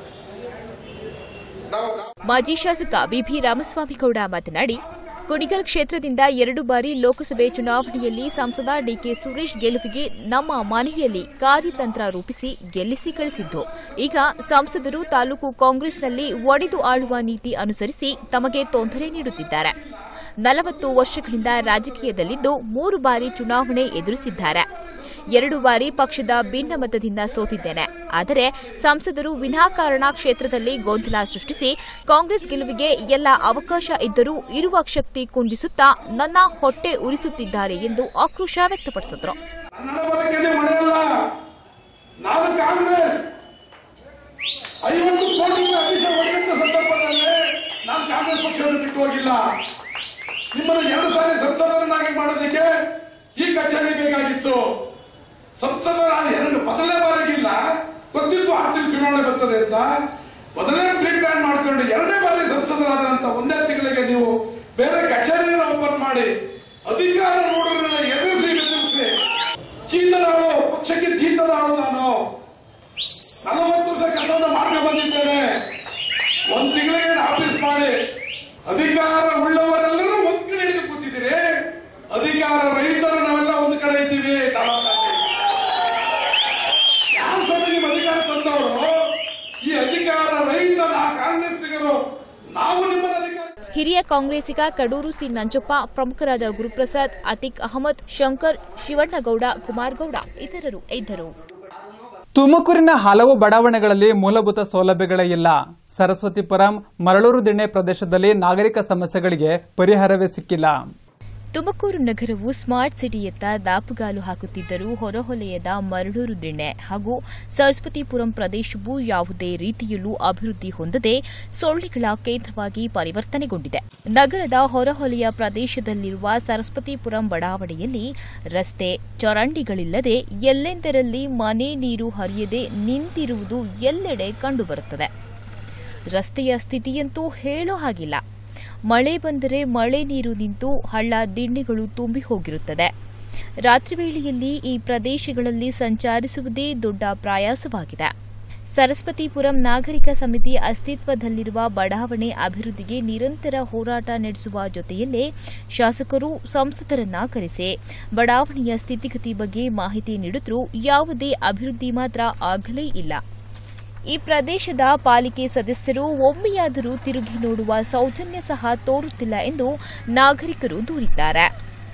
ಮಾಜಿ ಶಾಸಕ ಬಿಬಿ ರಾಮಸ್ವಾಮಿಗೌಡ ಮಾತನಾಡಿ ಕುಣಿಗಲ್ ಕ್ಷೇತ್ರದಿಂದ ಎರಡು ಬಾರಿ ಲೋಕಸಭೆ ಚುನಾವಣೆಯಲ್ಲಿ ಸಂಸದ ಡಿಕೆ ಸುರೇಶ್ ಗೆಲುವಿಗೆ ನಮ್ಮ ಮನೆಯಲ್ಲಿ ಕಾರ್ಯತಂತ್ರ ರೂಪಿಸಿ ಗೆಲ್ಲಿಸಿ ಕಳಿಸಿದ್ದು ಈಗ ಸಂಸದರು ತಾಲೂಕು ಕಾಂಗ್ರೆಸ್ನಲ್ಲಿ ಒಡೆದು ಆಳುವ ನೀತಿ ಅನುಸರಿಸಿ ತಮಗೆ ತೊಂದರೆ ನೀಡುತ್ತಿದ್ದಾರೆ ನಲವತ್ತು ವರ್ಷಗಳಿಂದ ರಾಜಕೀಯದಲ್ಲಿದ್ದು ಮೂರು ಬಾರಿ ಚುನಾವಣೆ ಎದುರಿಸಿದ್ದಾರೆ ಎರಡು ಬಾರಿ ಪಕ್ಷದ ಭಿನ್ನಮತದಿಂದ ಸೋತಿದ್ದೇನೆ ಆದರೆ ಸಂಸದರು ವಿನಾಕಾರಣ ಕ್ಷೇತ್ರದಲ್ಲಿ ಗೊಂದಲ ಸೃಷ್ಟಿಸಿ ಕಾಂಗ್ರೆಸ್ ಗೆಲುವಿಗೆ ಎಲ್ಲ ಅವಕಾಶ ಇದ್ದರೂ ಇರುವ ಶಕ್ತಿ ಕುಂದಿಸುತ್ತಾ ನನ್ನ ಹೊಟ್ಟೆ ಉರಿಸುತ್ತಿದ್ದಾರೆ ಎಂದು ಆಕ್ರೋಶ ವ್ಯಕ್ತಪಡಿಸಿದರು ನಡವಳಿಕೆಯಲ್ಲಿ ಹೊಡೆಯಲ್ಲ ನಾನು ಕಾಂಗ್ರೆಸ್ ಐವತ್ತು ಕೋಟಿ ರೂಪಾಯಿ ಅಮಿಷ ಹೊಡೆದಂತ ಸಂದರ್ಭದಲ್ಲಿ ನಾನು ಕಾಂಗ್ರೆಸ್ ಪಕ್ಷವನ್ನು ಬಿಟ್ಟು ಹೋಗಿಲ್ಲ ನಿಮ್ಮನ್ನು ಎರಡು ಸಾರಿ ಸಂಸದರನ್ನಾಗಿ ಮಾಡೋದಕ್ಕೆ ಈ ಕಚೇರಿ ಬೇಕಾಗಿತ್ತು ಸಂಸದರ ಎರಡು ಮೊದಲನೇ ಬಾರಿಗಿಲ್ಲ ಗೊತ್ತಿತ್ತು ಆ ತಿಂಗಳು ಚುನಾವಣೆ ಬರ್ತದೆ ಅಂತ ಮೊದಲನೇ ಪ್ರೀ ಪ್ಲಾನ್ ಮಾಡ್ಕೊಂಡು ಎರಡನೇ ಬಾರಿ ಸಂಸದರಾದಂತ ಒಂದೇ ತಿಂಗಳಿಗೆ ನೀವು ಬೇರೆ ಕಚೇರಿಯನ್ನು ಓಪನ್ ಮಾಡಿ ಅಧಿಕಾರ ನೋಡೋರನ್ನ ಎದುರಿಸಿ ಬೆದರಿಸಿ ಚೀಟದಾಳು ಪಕ್ಷಕ್ಕೆ ಚೀಟದಾಳು ನಾನು ನಲವತ್ತು ವರ್ಷ ಕೆಲಸವನ್ನು ಮಾಡ್ಕೊಂಡು ಬಂದಿದ್ದೇನೆ ಒಂದ್ ತಿಂಗಳಿಗೆ ಆಫೀಸ್ ಮಾಡಿ ಅಧಿಕಾರ ಉಳ್ಳವರೆಲ್ಲರೂ ಒಂದ್ ಕಡೆ ಹಿಡಿದು ಕೂತಿದ್ದೀರಿ ಅಧಿಕಾರ ರಹಿತರು ನಾವೆಲ್ಲ ಒಂದು ಕಡೆ ಇದ್ದೀವಿ ಯಾವ ಸಭೆ ನಿಮ್ಮ ಅಧಿಕಾರ ತಂದವರು ಈ ಅಧಿಕಾರ ರಹಿತರ ಕಾಂಗ್ರೆಸ್ಸಿಗರು ನಾವು ನಿಮ್ಮನ್ನ ಅಧಿಕಾರ ಹಿರಿಯ ಕಾಂಗ್ರೆಸ್ಸಿಗ ಕಡೂರು ಸಿ ನಂಜಪ್ಪ ಪ್ರಮುಖರಾದ ಗುರುಪ್ರಸಾದ್ ಅತಿಕ್ ಅಹಮದ್ ಶಂಕರ್ ಶಿವಣ್ಣಗೌಡ ಕುಮಾರ್ಗೌಡ ಇತರರು ಇದ್ದರು ತುಮಕೂರಿನ ಹಲವು ಬಡಾವಣೆಗಳಲ್ಲಿ ಮೂಲಭೂತ ಸೌಲಭ್ಯಗಳೇ ಇಲ್ಲ ಸರಸ್ವತಿಪುರಂ ಮರಳೂರು ದಿಣ್ಣೆ ಪ್ರದೇಶದಲ್ಲಿ ನಾಗರಿಕ ಸಮಸ್ಯೆಗಳಿಗೆ ಪರಿಹಾರವೇ ಸಿಕ್ಕಿಲ್ಲ ತುಮಕೂರು ನಗರವು ಸ್ಮಾರ್ಟ್ ಸಿಟಿಯತ್ತ ದಾಪುಗಾಲು ಹಾಕುತ್ತಿದ್ದರೂ ಹೊರವಲಯದ ಮರಳೂರು ದಿಣ್ಣೆ ಹಾಗೂ ಸರಸ್ವತಿಪುರಂ ಪ್ರದೇಶವು ಯಾವುದೇ ರೀತಿಯಲ್ಲೂ ಅಭಿವೃದ್ಧಿ ಹೊಂದದೆ ಸೊಳ್ಳೆಗಳ ಕೇಂದ್ರವಾಗಿ ಪರಿವರ್ತನೆಗೊಂಡಿದೆ ನಗರದ ಹೊರವಲಯ ಪ್ರದೇಶದಲ್ಲಿರುವ ಸರಸ್ವತಿಪುರಂ ಬಡಾವಣೆಯಲ್ಲಿ ರಸ್ತೆ ಚರಂಡಿಗಳಿಲ್ಲದೆ ಎಲ್ಲೆಂದರಲ್ಲಿ ಮನೆ ನೀರು ಹರಿಯದೆ ನಿಂತಿರುವುದು ಎಲ್ಲೆಡೆ ಕಂಡುಬರುತ್ತದೆ ರಸ್ತೆಯ ಸ್ಥಿತಿಯಂತೂ ಹೇಳೋ ಹಾಗಿಲ್ಲ ಮಳೆ ಬಂದರೆ ಮಳೆ ನೀರು ನಿಂತು ಹಳ್ಳ ದಿಣ್ಣೆಗಳು ತುಂಬಿ ಹೋಗಿರುತ್ತದೆ ರಾತ್ರಿ ವೇಳೆಯಲ್ಲಿ ಈ ಪ್ರದೇಶಗಳಲ್ಲಿ ಸಂಚರಿಸುವುದೇ ದೊಡ್ಡ ಪ್ರಯಾಸವಾಗಿದೆ ಸರಸ್ವತಿಪುರಂ ನಾಗರಿಕ ಸಮಿತಿ ಅಸ್ತಿತ್ವದಲ್ಲಿರುವ ಬಡಾವಣೆ ಅಭಿವೃದ್ಧಿಗೆ ನಿರಂತರ ಹೋರಾಟ ನಡೆಸುವ ಜೊತೆಯಲ್ಲೇ ಶಾಸಕರು ಸಂಸದರನ್ನ ಕರೆಸಿ ಬಡಾವಣೆಯ ಸ್ಥಿತಿಗತಿ ಬಗ್ಗೆ ಮಾಹಿತಿ ನೀಡಿದ್ರೂ ಯಾವುದೇ ಅಭಿವೃದ್ಧಿ ಮಾತ್ರ ಆಗಲೇ ಇಲ್ಲ ಈ ಪ್ರದೇಶದ ಪಾಲಿಕೆ ಸದಸ್ಯರು ಒಮ್ಮೆಯಾದರೂ ತಿರುಗಿ ನೋಡುವ ಸೌಜನ್ಯ ಸಹ ತೋರುತ್ತಿಲ್ಲ ಎಂದು ನಾಗರಿಕರು ದೂರಿದ್ದಾರೆ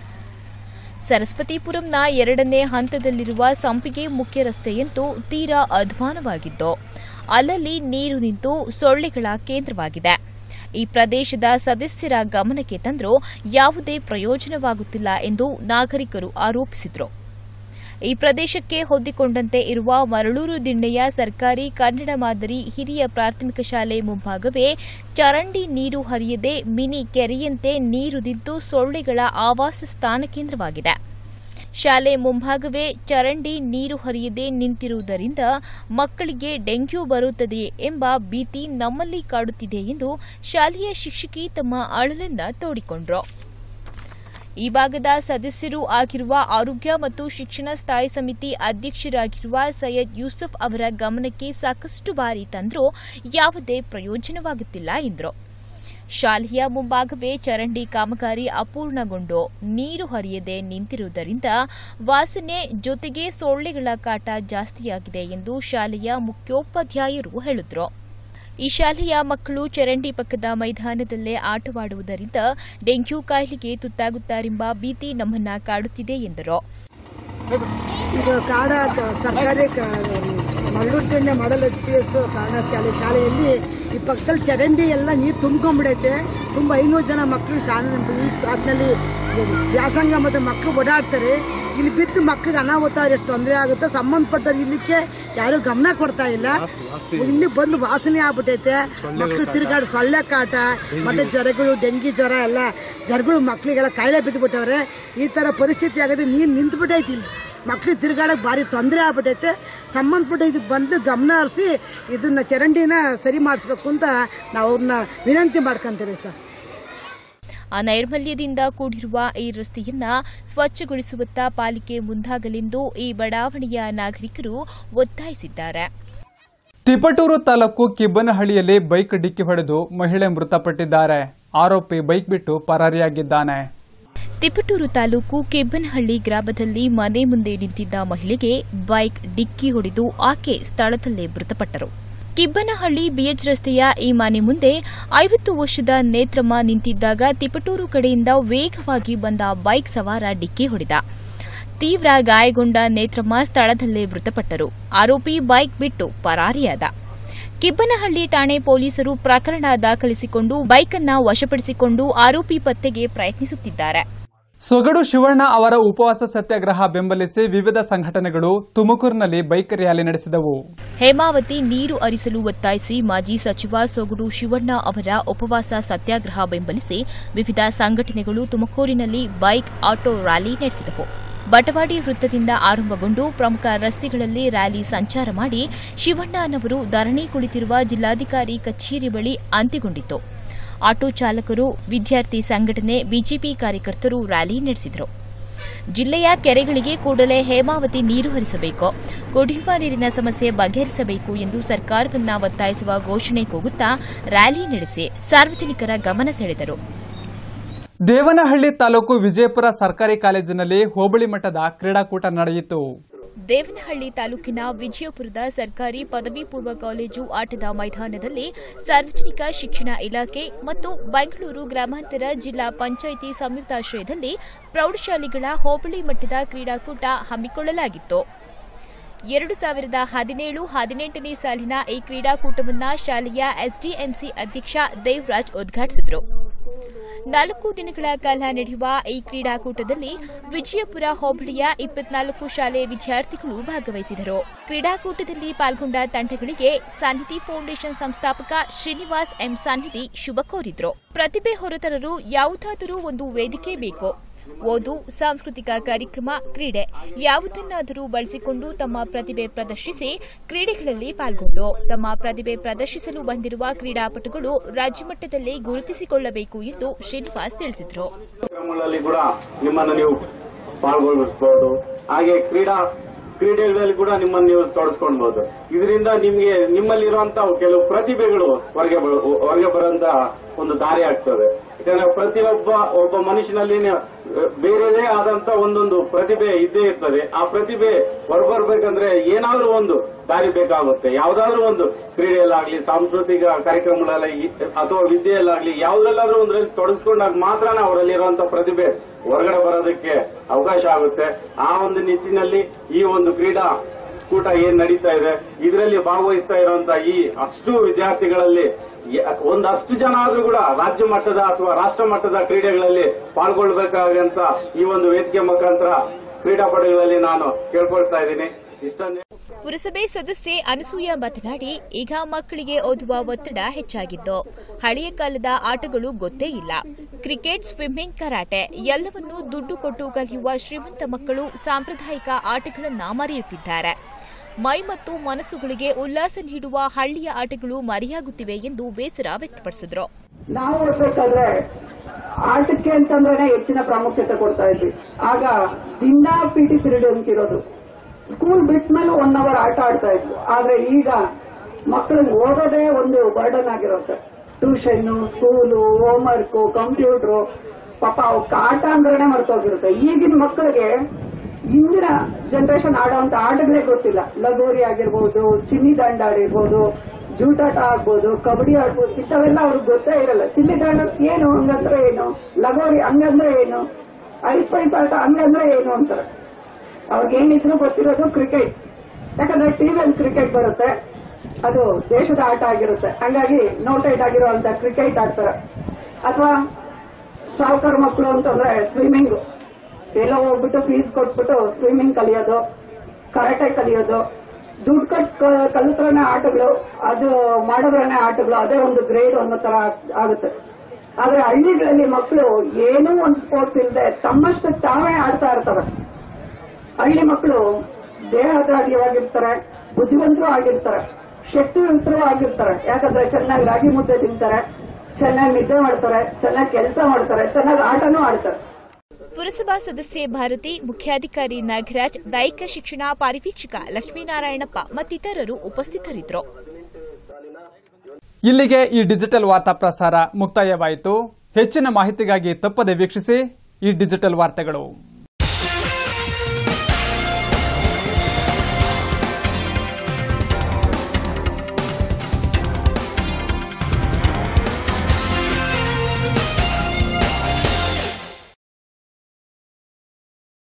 ಸರಸ್ವತಿಪುರಂನ ಎರಡನೇ ಹಂತದಲ್ಲಿರುವ ಸಂಪಿಗೆ ಮುಖ್ಯ ರಸ್ತೆಯಂತೂ ತೀರಾ ಅಧ್ವಾನವಾಗಿದ್ದು ಅಲ್ಲಲ್ಲಿ ನೀರು ನಿಂತು ಸೊಳ್ಳೆಗಳ ಕೇಂದ್ರವಾಗಿದೆ ಈ ಪ್ರದೇಶದ ಸದಸ್ಯರ ಗಮನಕ್ಕೆ ತಂದರೂ ಯಾವುದೇ ಪ್ರಯೋಜನವಾಗುತ್ತಿಲ್ಲ ಎಂದು ನಾಗರಿಕರು ಆರೋಪಿಸಿದರು ಈ ಪ್ರದೇಶಕ್ಕೆ ಹೊಂದಿಕೊಂಡಂತೆ ಇರುವ ಮರಳೂರು ದಿಣ್ಣೆಯ ಸರ್ಕಾರಿ ಕನ್ನಡ ಮಾದರಿ ಹಿರಿಯ ಪ್ರಾಥಮಿಕ ಶಾಲೆ ಮುಂಭಾಗವೇ ಚರಂಡಿ ನೀರು ಹರಿಯದೆ ಮಿನಿ ಕೆರೆಯಂತೆ ನೀರು ನಿಂತು ಸೊಳ್ಳೆಗಳ ಆವಾಸ ಸ್ಥಾನ ಕೇಂದ್ರವಾಗಿದೆ ಶಾಲೆ ಮುಂಭಾಗವೇ ಚರಂಡಿ ನೀರು ಹರಿಯದೆ ನಿಂತಿರುವುದರಿಂದ ಮಕ್ಕಳಿಗೆ ಡೆಂಗ್ಯೂ ಬರುತ್ತದೆಯೇ ಎಂಬ ಭೀತಿ ನಮ್ಮಲ್ಲಿ ಕಾಡುತ್ತಿದೆ ಎಂದು ಶಾಲೆಯ ಶಿಕ್ಷಕಿ ತಮ್ಮ ಅಳಲನ್ನ ತೋಡಿಕೊಂಡ್ರು ಈ ಭಾಗದ ಸದಸ್ಯರೂ ಆಗಿರುವ ಆರೋಗ್ಯ ಮತ್ತು ಶಿಕ್ಷಣ ಸ್ಥಾಯಿ ಸಮಿತಿ ಅಧ್ಯಕ್ಷರಾಗಿರುವ ಸೈಯದ್ ಯೂಸುಫ್ ಅವರ ಗಮನಕ್ಕೆ ಸಾಕಷ್ಟು ಬಾರಿ ತಂದರೂ ಯಾವುದೇ ಪ್ರಯೋಜನವಾಗುತ್ತಿಲ್ಲ ಎಂದರು ಶಾಲೆಯ ಮುಂಭಾಗವೇ ಚರಂಡಿ ಕಾಮಗಾರಿ ಅಪೂರ್ಣಗೊಂಡು ನೀರು ಹರಿಯದೆ ನಿಂತಿರುವುದರಿಂದ ವಾಸನೆ ಜೊತೆಗೆ ಸೊಳ್ಳೆಗಳ ಕಾಟ ಜಾಸ್ತಿಯಾಗಿದೆ ಎಂದು ಶಾಲೆಯ ಮುಖ್ಯೋಪಾಧ್ಯಾಯರು ಹೇಳಿದ್ರು ಈ ಶಾಲೆಯ ಮಕ್ಕಳು ಚರಂಡಿ ಪಕ್ಕದ ಮೈದಾನದಲ್ಲೇ ಆಟವಾಡುವುದರಿಂದ ಡೆಂಗ್ಯೂ ಕಾಯಿಲೆಗೆ ತುತ್ತಾಗುತ್ತಾರೆಂಬ ಭೀತಿ ನಮ್ಮನ್ನ ಕಾಡುತ್ತಿದೆ ಎಂದರು ಇದು ಕಾಡ ಸರ್ಕಾರಿ ಮಳ್ಳೂರು ತಂಡೆ ಮಾಡಲ್ ಎಚ್ ಪಿ ಎಸ್ ಕಾಡ ಶಾಲೆ ಶಾಲೆಯಲ್ಲಿ ಈ ಪಕ್ಕದಲ್ಲಿ ಚರಂಡಿ ಎಲ್ಲ ನೀರು ತುಂಬ್ಕೊಂಡ್ಬಿಡೈತೆ ತುಂಬ ಐನೂರು ಜನ ಮಕ್ಕಳು ಶಾಲೆ ಈ ಕ್ಲಾಸ್ನಲ್ಲಿ ವ್ಯಾಸಂಗ ಮತ್ತು ಮಕ್ಕಳು ಓಡಾಡ್ತಾರೆ ಇಲ್ಲಿ ಬಿದ್ದು ಮಕ್ಕಳಿಗೆ ಅನಾಹುತ ಎಷ್ಟು ತೊಂದರೆ ಆಗುತ್ತೆ ಸಂಬಂಧಪಟ್ಟವ್ರು ಇಲ್ಲಿಕ್ಕೆ ಯಾರು ಗಮನ ಕೊಡ್ತಾ ಇಲ್ಲ ಇಲ್ಲಿ ಬಂದು ವಾಸನೆ ಆಗ್ಬಿಟ್ಟೈತೆ ಮಕ್ಕಳು ತಿರುಗಾಡಿ ಸೊಳ್ಳೆ ಕಾಟ ಮತ್ತೆ ಜ್ವರಗಳು ಡೆಂಗಿ ಜ್ವರ ಎಲ್ಲ ಜ್ವರಗಳು ಮಕ್ಕಳಿಗೆಲ್ಲ ಕಾಯಿಲೆ ಬಿದ್ದುಬಿಟ್ಟವ್ರೆ ಈ ಥರ ಪರಿಸ್ಥಿತಿ ಆಗಿದೆ ನೀರು ನಿಂತುಬಿಟ್ಟೈತಿ ಇಲ್ಲಿ ಮಕ್ಳಿಗೆ ತಿರುಗಾಡಕ್ಕೆ ಭಾರಿ ತೊಂದರೆ ಆಗ್ಬಿಟ್ಟೈತೆ ಸಂಬಂಧಪಟ್ಟ ಇದಕ್ಕೆ ಬಂದು ಗಮನ ಹರಿಸಿ ಇದನ್ನ ಚರಂಡಿನ ಸರಿ ಮಾಡಿಸ್ಬೇಕು ಅಂತ ನಾವು ಅವ್ರನ್ನ ವಿನಂತಿ ಮಾಡ್ಕೊಂತೇವೆ ಸರ್ ಆ ನೈರ್ಮಲ್ಯದಿಂದ ಕೂಡಿರುವ ಈ ರಸ್ತೆಯನ್ನ ಸ್ವಚ್ಛಗೊಳಿಸುವತ್ತ ಪಾಲಿಕೆ ಮುಂದಾಗಲೆಂದು ಈ ಬಡಾವಣೆಯ ನಾಗರಿಕರು ಒತ್ತಾಯಿಸಿದ್ದಾರೆ ತಿಪಟೂರು ತಾಲೂಕು ಕಿಬ್ಬನಹಳ್ಳಿಯಲ್ಲಿ ಬೈಕ್ ಡಿಕ್ಕಿ ಹೊಡೆದು ಮಹಿಳೆ ಮೃತಪಟ್ಟಿದ್ದಾರೆ ಆರೋಪಿ ಬೈಕ್ ಬಿಟ್ಟು ಪರಾರಿಯಾಗಿದ್ದಾನೆ ತಿಪಟೂರು ತಾಲೂಕು ಕೆಬ್ಬನಹಳ್ಳಿ ಗ್ರಾಮದಲ್ಲಿ ಮನೆ ಮುಂದೆ ನಿಂತಿದ್ದ ಮಹಿಳೆಗೆ ಬೈಕ್ ಡಿಕ್ಕಿ ಹೊಡೆದು ಆಕೆ ಸ್ಥಳದಲ್ಲೇ ಮೃತಪಟ್ಟರು ಕಿಬ್ಬನಹಳ್ಳಿ ಬಿಎಚ್ ರಸ್ತೆಯ ಈ ಮನೆ ಮುಂದೆ ಐವತ್ತು ವರ್ಷದ ನೇತ್ರಮ್ಮ ನಿಂತಿದ್ದಾಗ ತಿಪಟೂರು ಕಡೆಯಿಂದ ವೇಗವಾಗಿ ಬಂದ ಬೈಕ್ ಸವಾರ ಡಿಕ್ಕಿ ಹೊಡೆದ ತೀವ್ರ ಗಾಯಗೊಂಡ ನೇತ್ರಮ್ಮ ಸ್ಥಳದಲ್ಲೇ ಮೃತಪಟ್ಟರು ಆರೋಪಿ ಬೈಕ್ ಬಿಟ್ಟು ಪರಾರಿಯಾದ ಕಿಬ್ಬನಹಳ್ಳಿ ಠಾಣೆ ಪೊಲೀಸರು ಪ್ರಕರಣ ದಾಖಲಿಸಿಕೊಂಡು ಬೈಕನ್ನ ವಶಪಡಿಸಿಕೊಂಡು ಆರೋಪಿ ಪತ್ತೆಗೆ ಪ್ರಯತ್ನಿಸುತ್ತಿದ್ದಾರೆ ಸೊಗಡು ಶಿವಣ್ಣ ಅವರ ಉಪವಾಸ ಸತ್ಯಾಗ್ರಹ ಬೆಂಬಲಿಸಿ ವಿವಿಧ ಸಂಘಟನೆಗಳು ತುಮಕೂರಿನಲ್ಲಿ ಬೈಕ್ ರ್ಯಾಲಿ ನಡೆಸಿದವು ಹೇಮಾವತಿ ನೀರು ಅರಿಸಲು ಒತ್ತಾಯಿಸಿ ಮಾಜಿ ಸಚಿವ ಸೊಗಡು ಶಿವಣ್ಣ ಅವರ ಉಪವಾಸ ಸತ್ಯಾಗ್ರಹ ಬೆಂಬಲಿಸಿ ವಿವಿಧ ಸಂಘಟನೆಗಳು ತುಮಕೂರಿನಲ್ಲಿ ಬೈಕ್ ಆಟೋ ರ್ಯಾಲಿ ನಡೆಸಿದವು ಬಟವಾಡಿ ವೃತ್ತದಿಂದ ಆರಂಭಗೊಂಡು ಪ್ರಮುಖ ರಸ್ತೆಗಳಲ್ಲಿ ರ್ಯಾಲಿ ಸಂಚಾರ ಮಾಡಿ ಶಿವಣ್ಣನವರು ಧರಣಿ ಕುಳಿತಿರುವ ಜಿಲ್ಲಾಧಿಕಾರಿ ಕಚೇರಿ ಬಳಿ ಅಂತ್ಯಗೊಂಡಿತು ಆಟೋ ಚಾಲಕರು ವಿದ್ಯಾರ್ಥಿ ಸಂಘಟನೆ ಬಿಜೆಪಿ ಕಾರ್ಯಕರ್ತರು ರ್ಯಾಲಿ ನಡೆಸಿದರು ಜಿಲ್ಲೆಯ ಕೆರೆಗಳಿಗೆ ಕೂಡಲೇ ಹೇಮಾವತಿ ನೀರು ಹರಿಸಬೇಕು ಕುಡಿಯುವ ನೀರಿನ ಸಮಸ್ಯೆ ಬಗೆಹರಿಸಬೇಕು ಎಂದು ಸರ್ಕಾರವನ್ನ ಒತ್ತಾಯಿಸುವ ಘೋಷಣೆ ಕೂಗುತ್ತಾ ರ್ಯಾಲಿ ನಡೆಸಿ ಸಾರ್ವಜನಿಕರ ಗಮನ ಸೆಳೆದರು ದೇವನಹಳ್ಳಿ ತಾಲೂಕು ವಿಜಯಪುರ ಸರ್ಕಾರಿ ಕಾಲೇಜಿನಲ್ಲಿ ಹೋಬಳಿ ಮಟ್ಟದ ಕ್ರೀಡಾಕೂಟ ನಡೆಯಿತು ದೇವನಹಳ್ಳಿ ತಾಲೂಕಿನ ವಿಜಯಪುರದ ಸರ್ಕಾರಿ ಪದವಿ ಪೂರ್ವ ಕಾಲೇಜು ಆಟದ ಮೈದಾನದಲ್ಲಿ ಸಾರ್ವಜನಿಕ ಶಿಕ್ಷಣ ಇಲಾಖೆ ಮತ್ತು ಬೆಂಗಳೂರು ಗ್ರಾಮಾಂತರ ಜಿಲ್ಲಾ ಪಂಚಾಯಿತಿ ಸಂಯುಕ್ತಾಶ್ರಯದಲ್ಲಿ ಪ್ರೌಢಶಾಲೆಗಳ ಹೋಬಳಿ ಮಟ್ಟದ ಕ್ರೀಡಾಕೂಟ ಹಮ್ಮಿಕೊಳ್ಳಲಾಗಿತ್ತು ಎರಡು ಸಾವಿರದ ಹದಿನೇಳು ಹದಿನೆಂಟನೇ ಸಾಲಿನ ಈ ಕ್ರೀಡಾಕೂಟವನ್ನು ಶಾಲೆಯ ಎಸ್ಡಿಎಂಸಿ ಅಧ್ಯಕ್ಷ ದೇವರಾಜ್ ಉದ್ಘಾಟಿಸಿದರು ನಾಲ್ಕು ದಿನಗಳ ಕಾಲ ನಡೆಯುವ ಈ ಕ್ರೀಡಾಕೂಟದಲ್ಲಿ ವಿಜಯಪುರ ಹೋಬಳಿಯ ಇಪ್ಪತ್ನಾಲ್ಕು ಶಾಲೆ ವಿದ್ಯಾರ್ಥಿಗಳು ಭಾಗವಹಿಸಿದರು ಕ್ರೀಡಾಕೂಟದಲ್ಲಿ ಪಾಲ್ಗೊಂಡ ತಂಡಗಳಿಗೆ ಸನ್ನಿಧಿ ಫೌಂಡೇಶನ್ ಸಂಸ್ಥಾಪಕ ಶ್ರೀನಿವಾಸ್ ಎಂ ಸನ್ನಿಧಿ ಶುಭ ಕೋರಿದ್ರು ಪ್ರತಿಭೆ ಹೊರತರಲು ಯಾವುದಾದರೂ ಒಂದು ವೇದಿಕೆ ಬೇಕು ಓದು ಸಾಂಸ್ಕೃತಿಕ ಕಾರ್ಯಕ್ರಮ ಕ್ರೀಡೆ ಯಾವುದನ್ನಾದರೂ ಬಳಸಿಕೊಂಡು ತಮ್ಮ ಪ್ರತಿಭೆ ಪ್ರದರ್ಶಿಸಿ ಕ್ರೀಡೆಗಳಲ್ಲಿ ಪಾಲ್ಗೊಂಡು ತಮ್ಮ ಪ್ರತಿಭೆ ಪ್ರದರ್ಶಿಸಲು ಬಂದಿರುವ ಕ್ರೀಡಾಪಟುಗಳು ರಾಜ್ಯಮಟ್ಟದಲ್ಲಿ ಗುರುತಿಸಿಕೊಳ್ಳಬೇಕು ಎಂದು ಶ್ರೀನಿವಾಸ್ ತಿಳಿಸಿದರು ಕಾರ್ಯಕ್ರಮಗಳಲ್ಲಿ ಕೂಡ ನಿಮ್ಮನ್ನು ನೀವು ಪಾಲ್ಗೊಳಿಸಬಹುದು ಹಾಗೆ ಕ್ರೀಡಾ ಕ್ರೀಡೆಗಳಲ್ಲಿ ಕೂಡ ನಿಮ್ಮನ್ನು ನೀವು ತೊಡಸ್ಕೊಳ್ಬಹುದು ಇದರಿಂದ ನಿಮಗೆ ನಿಮ್ಮಲ್ಲಿರುವಂತಹ ಕೆಲವು ಪ್ರತಿಭೆಗಳು ಹೊರಗೆ ಬ- ಹೊರಗೆ ಬರುವಂತ ಒಂದು ದಾರಿ ಆಗ್ತದೆ ಯಾಕಂದ್ರೆ ಪ್ರತಿಯೊಬ್ಬ ಒಬ್ಬ ಮನುಷ್ಯನಲ್ಲಿ ಬೇರೆದೇ ಆದಂತ ಒಂದೊಂದು ಪ್ರತಿಭೆ ಇದ್ದೇ ಇರ್ತದೆ ಆ ಪ್ರತಿಭೆ ಹೊರಬರ್ಬೇಕಂದ್ರೆ ಏನಾದ್ರೂ ಒಂದು ದಾರಿ ಬೇಕಾಗುತ್ತೆ ಯಾವ್ದಾದ್ರೂ ಒಂದು ಕ್ರೀಡೆಯಲ್ಲಾಗ್ಲಿ ಸಾಂಸ್ಕೃತಿಕ ಕಾರ್ಯಕ್ರಮಗಳಲ್ಲಿ ಅಥವಾ ವಿದ್ಯೆಯಲ್ಲಾಗ್ಲಿ ಯಾವ್ದ್ರಲ್ಲಾದ್ರೂ ಒಂದ್ರಲ್ಲಿ ತೊಡಗಿಸ್ಕೊಂಡಾಗ ಮಾತ್ರ ಅವರಲ್ಲಿರುವಂತ ಪ್ರತಿಭೆ ಹೊರಗಡೆ ಬರೋದಕ್ಕೆ ಅವಕಾಶ ಆಗುತ್ತೆ ಆ ಒಂದು ನಿಟ್ಟಿನಲ್ಲಿ ಈ ಒಂದು ಕ್ರೀಡಾ ಕೂಟ ಏನ್ ನಡೀತಾ ಇದೆ ಇದರಲ್ಲಿ ಭಾಗವಹಿಸ್ತಾ ಇರುವಂತ ಈ ಅಷ್ಟು ವಿದ್ಯಾರ್ಥಿಗಳಲ್ಲಿ ಯ- ಒಂದಷ್ಟು ಜನ ಆದ್ರೂ ಕೂಡ ರಾಜ್ಯ ಮಟ್ಟದ ಅಥವಾ ರಾಷ್ಟ್ರ ಮಟ್ಟದ ಕ್ರೀಡೆಗಳಲ್ಲಿ ಪಾಲ್ಗೊಳ್ಬೇಕಾಗಂತ ಈ ಒಂದು ವೇದಿಕೆ ಮುಖಾಂತರ ಕ್ರೀಡಾಪಟುಗಳಲ್ಲಿ ನಾನು ಕೇಳ್ಕೊಳ್ತಾ ಇದ್ದೀನಿ ಇಷ್ಟನ್ನೇ ಪುರಸಭೆ ಸದಸ್ಯೆ ಅನಸೂಯ ಮಾತನಾಡಿ ಈಗ ಮಕ್ಕಳಿಗೆ ಓದುವ ಒತ್ತಡ ಹೆಚ್ಚಾಗಿದ್ದು ಹಳೆಯ ಕಾಲದ ಆಟಗಳು ಗೊತ್ತೇ ಇಲ್ಲ ಕ್ರಿಕೆಟ್ ಸ್ವಿಮ್ಮಿಂಗ್ ಕರಾಟೆ ಎಲ್ಲವನ್ನೂ ದುಡ್ಡು ಕೊಟ್ಟು ಕಲಿಯುವ ಶ್ರೀಮಂತ ಮಕ್ಕಳು ಸಾಂಪ್ರದಾಯಿಕ ಆಟಗಳನ್ನ ಮರೆಯುತ್ತಿದ್ದಾರೆ ಮೈ ಮತ್ತು ಮನಸ್ಸುಗಳಿಗೆ ಉಲ್ಲಾಸ ನೀಡುವ ಹಳ್ಳಿಯ ಆಟಗಳು ಮರೆಯಾಗುತ್ತಿವೆ ಎಂದು ಬೇಸರ ವ್ಯಕ್ತಪಡಿಸಿದರು ನಾವು ಓದ್ಬೇಕಾದ್ರೆ ಆಟಕ್ಕೆ ಅಂತಂದ್ರೆ ಹೆಚ್ಚಿನ ಪ್ರಾಮುಖ್ಯತೆ ಕೊಡ್ತಾ ಇದ್ವಿ ಆಗ ದಿನಾ ಪಿ ಟಿ ಪಿರಿಯಡ್ ಅಂತಿರೋದು ಸ್ಕೂಲ್ ಬಿಟ್ಟ ಮೇಲೆ ಒನ್ ಅವರ್ ಆಟ ಆಡ್ತಾ ಇದ್ವು ಆದ್ರೆ ಈಗ ಮಕ್ಕಳಿಗೆ ಓದೋದೇ ಒಂದು ಬರ್ಡನ್ ಆಗಿರುತ್ತೆ ಟ್ಯೂಷನ್ ಸ್ಕೂಲು ಹೋಮ್ವರ್ಕ್ ಕಂಪ್ಯೂಟರ್ ಪಾಪ ಅವಕ್ಕೆ ಆಟ ಅಂದ್ರೇನೆ ಮರ್ತೋಗಿರುತ್ತೆ ಈಗಿನ ಮಕ್ಕಳಿಗೆ ಇಂದಿನ ಜನರೇಷನ್ ಆಡೋಂತ ಆಟಗಳೇ ಗೊತ್ತಿಲ್ಲ ಲಗೋರಿ ಆಗಿರ್ಬೋದು ಚಿನ್ನಿ ದಂಡ ಆಡಿರ್ಬೋದು ಜೂಟಾಟ ಆಗ್ಬೋದು ಕಬಡ್ಡಿ ಆಡ್ಬೋದು ಇಂಥವೆಲ್ಲ ಅವ್ರಿಗೆ ಗೊತ್ತೇ ಇರಲ್ಲ ಚಿನ್ನಿ ದಂಡ ಏನು ಹಂಗಂದ್ರೆ ಏನು ಲಗೋರಿ ಹಂಗಂದ್ರೆ ಏನು ಐಸ್ ಪೈಸ್ ಆಟ ಹಂಗಂದ್ರೆ ಏನು ಅಂತಾರೆ ಅವ್ರಿಗೆ ಏನಿದ್ರು ಗೊತ್ತಿರೋದು ಕ್ರಿಕೆಟ್ ಯಾಕಂದ್ರೆ ಟಿವಿಯಲ್ಲಿ ಕ್ರಿಕೆಟ್ ಬರುತ್ತೆ ಅದು ದೇಶದ ಆಟ ಆಗಿರುತ್ತೆ ಹಂಗಾಗಿ ನೋಟೆಡ್ ಆಗಿರುವಂತ ಕ್ರಿಕೆಟ್ ಆಡ್ತಾರೆ ಅಥವಾ ಸಾವುಕಾರ ಮಕ್ಕಳು ಅಂತಂದ್ರೆ ಸ್ವಿಮ್ಮಿಂಗ್ ಎಲ್ಲೋ ಹೋಗ್ಬಿಟ್ಟು ಫೀಸ್ ಕೊಟ್ಬಿಟ್ಟು ಸ್ವಿಮ್ಮಿಂಗ್ ಕಲಿಯೋದು ಕರಾಟೆ ಕಲಿಯೋದು ದುಡ್ಡು ಕಟ್ ಕಲಿತ್ರನೇ ಆಟಗಳು ಅದು ಮಾಡೋದ್ರನೇ ಆಟಗಳು ಅದೇ ಒಂದು ಗ್ರೇಡ್ ಅನ್ನೋ ತರ ಆಗುತ್ತೆ ಆದ್ರೆ ಹಳ್ಳಿಗಳಲ್ಲಿ ಮಕ್ಕಳು ಏನೂ ಒಂದು ಸ್ಪೋರ್ಟ್ಸ್ ಇಲ್ಲದೆ ತಮ್ಮಷ್ಟು ತಾವೇ ಆಡ್ತಾ ಇರ್ತವೆ ಹಳ್ಳಿ ಮಕ್ಕಳು ದೇಹದಾಢ್ಯವಾಗಿರ್ತಾರೆ ಬುದ್ಧಿವಂತರು ಆಗಿರ್ತಾರೆ ಶಕ್ತಿವಂತರು ಆಗಿರ್ತಾರೆ ಯಾಕಂದ್ರೆ ಚೆನ್ನಾಗಿ ರಾಗಿ ಮುದ್ದೆ ತಿಂತಾರೆ ಚೆನ್ನಾಗಿ ನಿದ್ದೆ ಮಾಡ್ತಾರೆ ಚೆನ್ನಾಗಿ ಕೆಲಸ ಮಾಡ್ತಾರೆ ಚೆನ್ನಾಗಿ ಆಟನೂ ಆಡ್ತಾರೆ ಪುರಸಭಾ ಸದಸ್ಯೆ ಭಾರತಿ ಮುಖ್ಯಾಧಿಕಾರಿ ನಾಗರಾಜ್ ದೈಹಿಕ ಶಿಕ್ಷಣ ಪರಿವೀಕ್ಷಕ ಲಕ್ಷ್ಮೀನಾರಾಯಣಪ್ಪ ಮತ್ತಿತರರು ಉಪಸ್ಥಿತರಿದ್ದರು ಇಲ್ಲಿಗೆ ಈ ಡಿಜಿಟಲ್ ವಾರ್ತಾ ಪ್ರಸಾರ ಮುಕ್ತಾಯವಾಯಿತು ಹೆಚ್ಚಿನ ಮಾಹಿತಿಗಾಗಿ ತಪ್ಪದೆ ವೀಕ್ಷಿಸಿ ಈ ಡಿಜಿಟಲ್ ವಾರ್ತೆಗಳು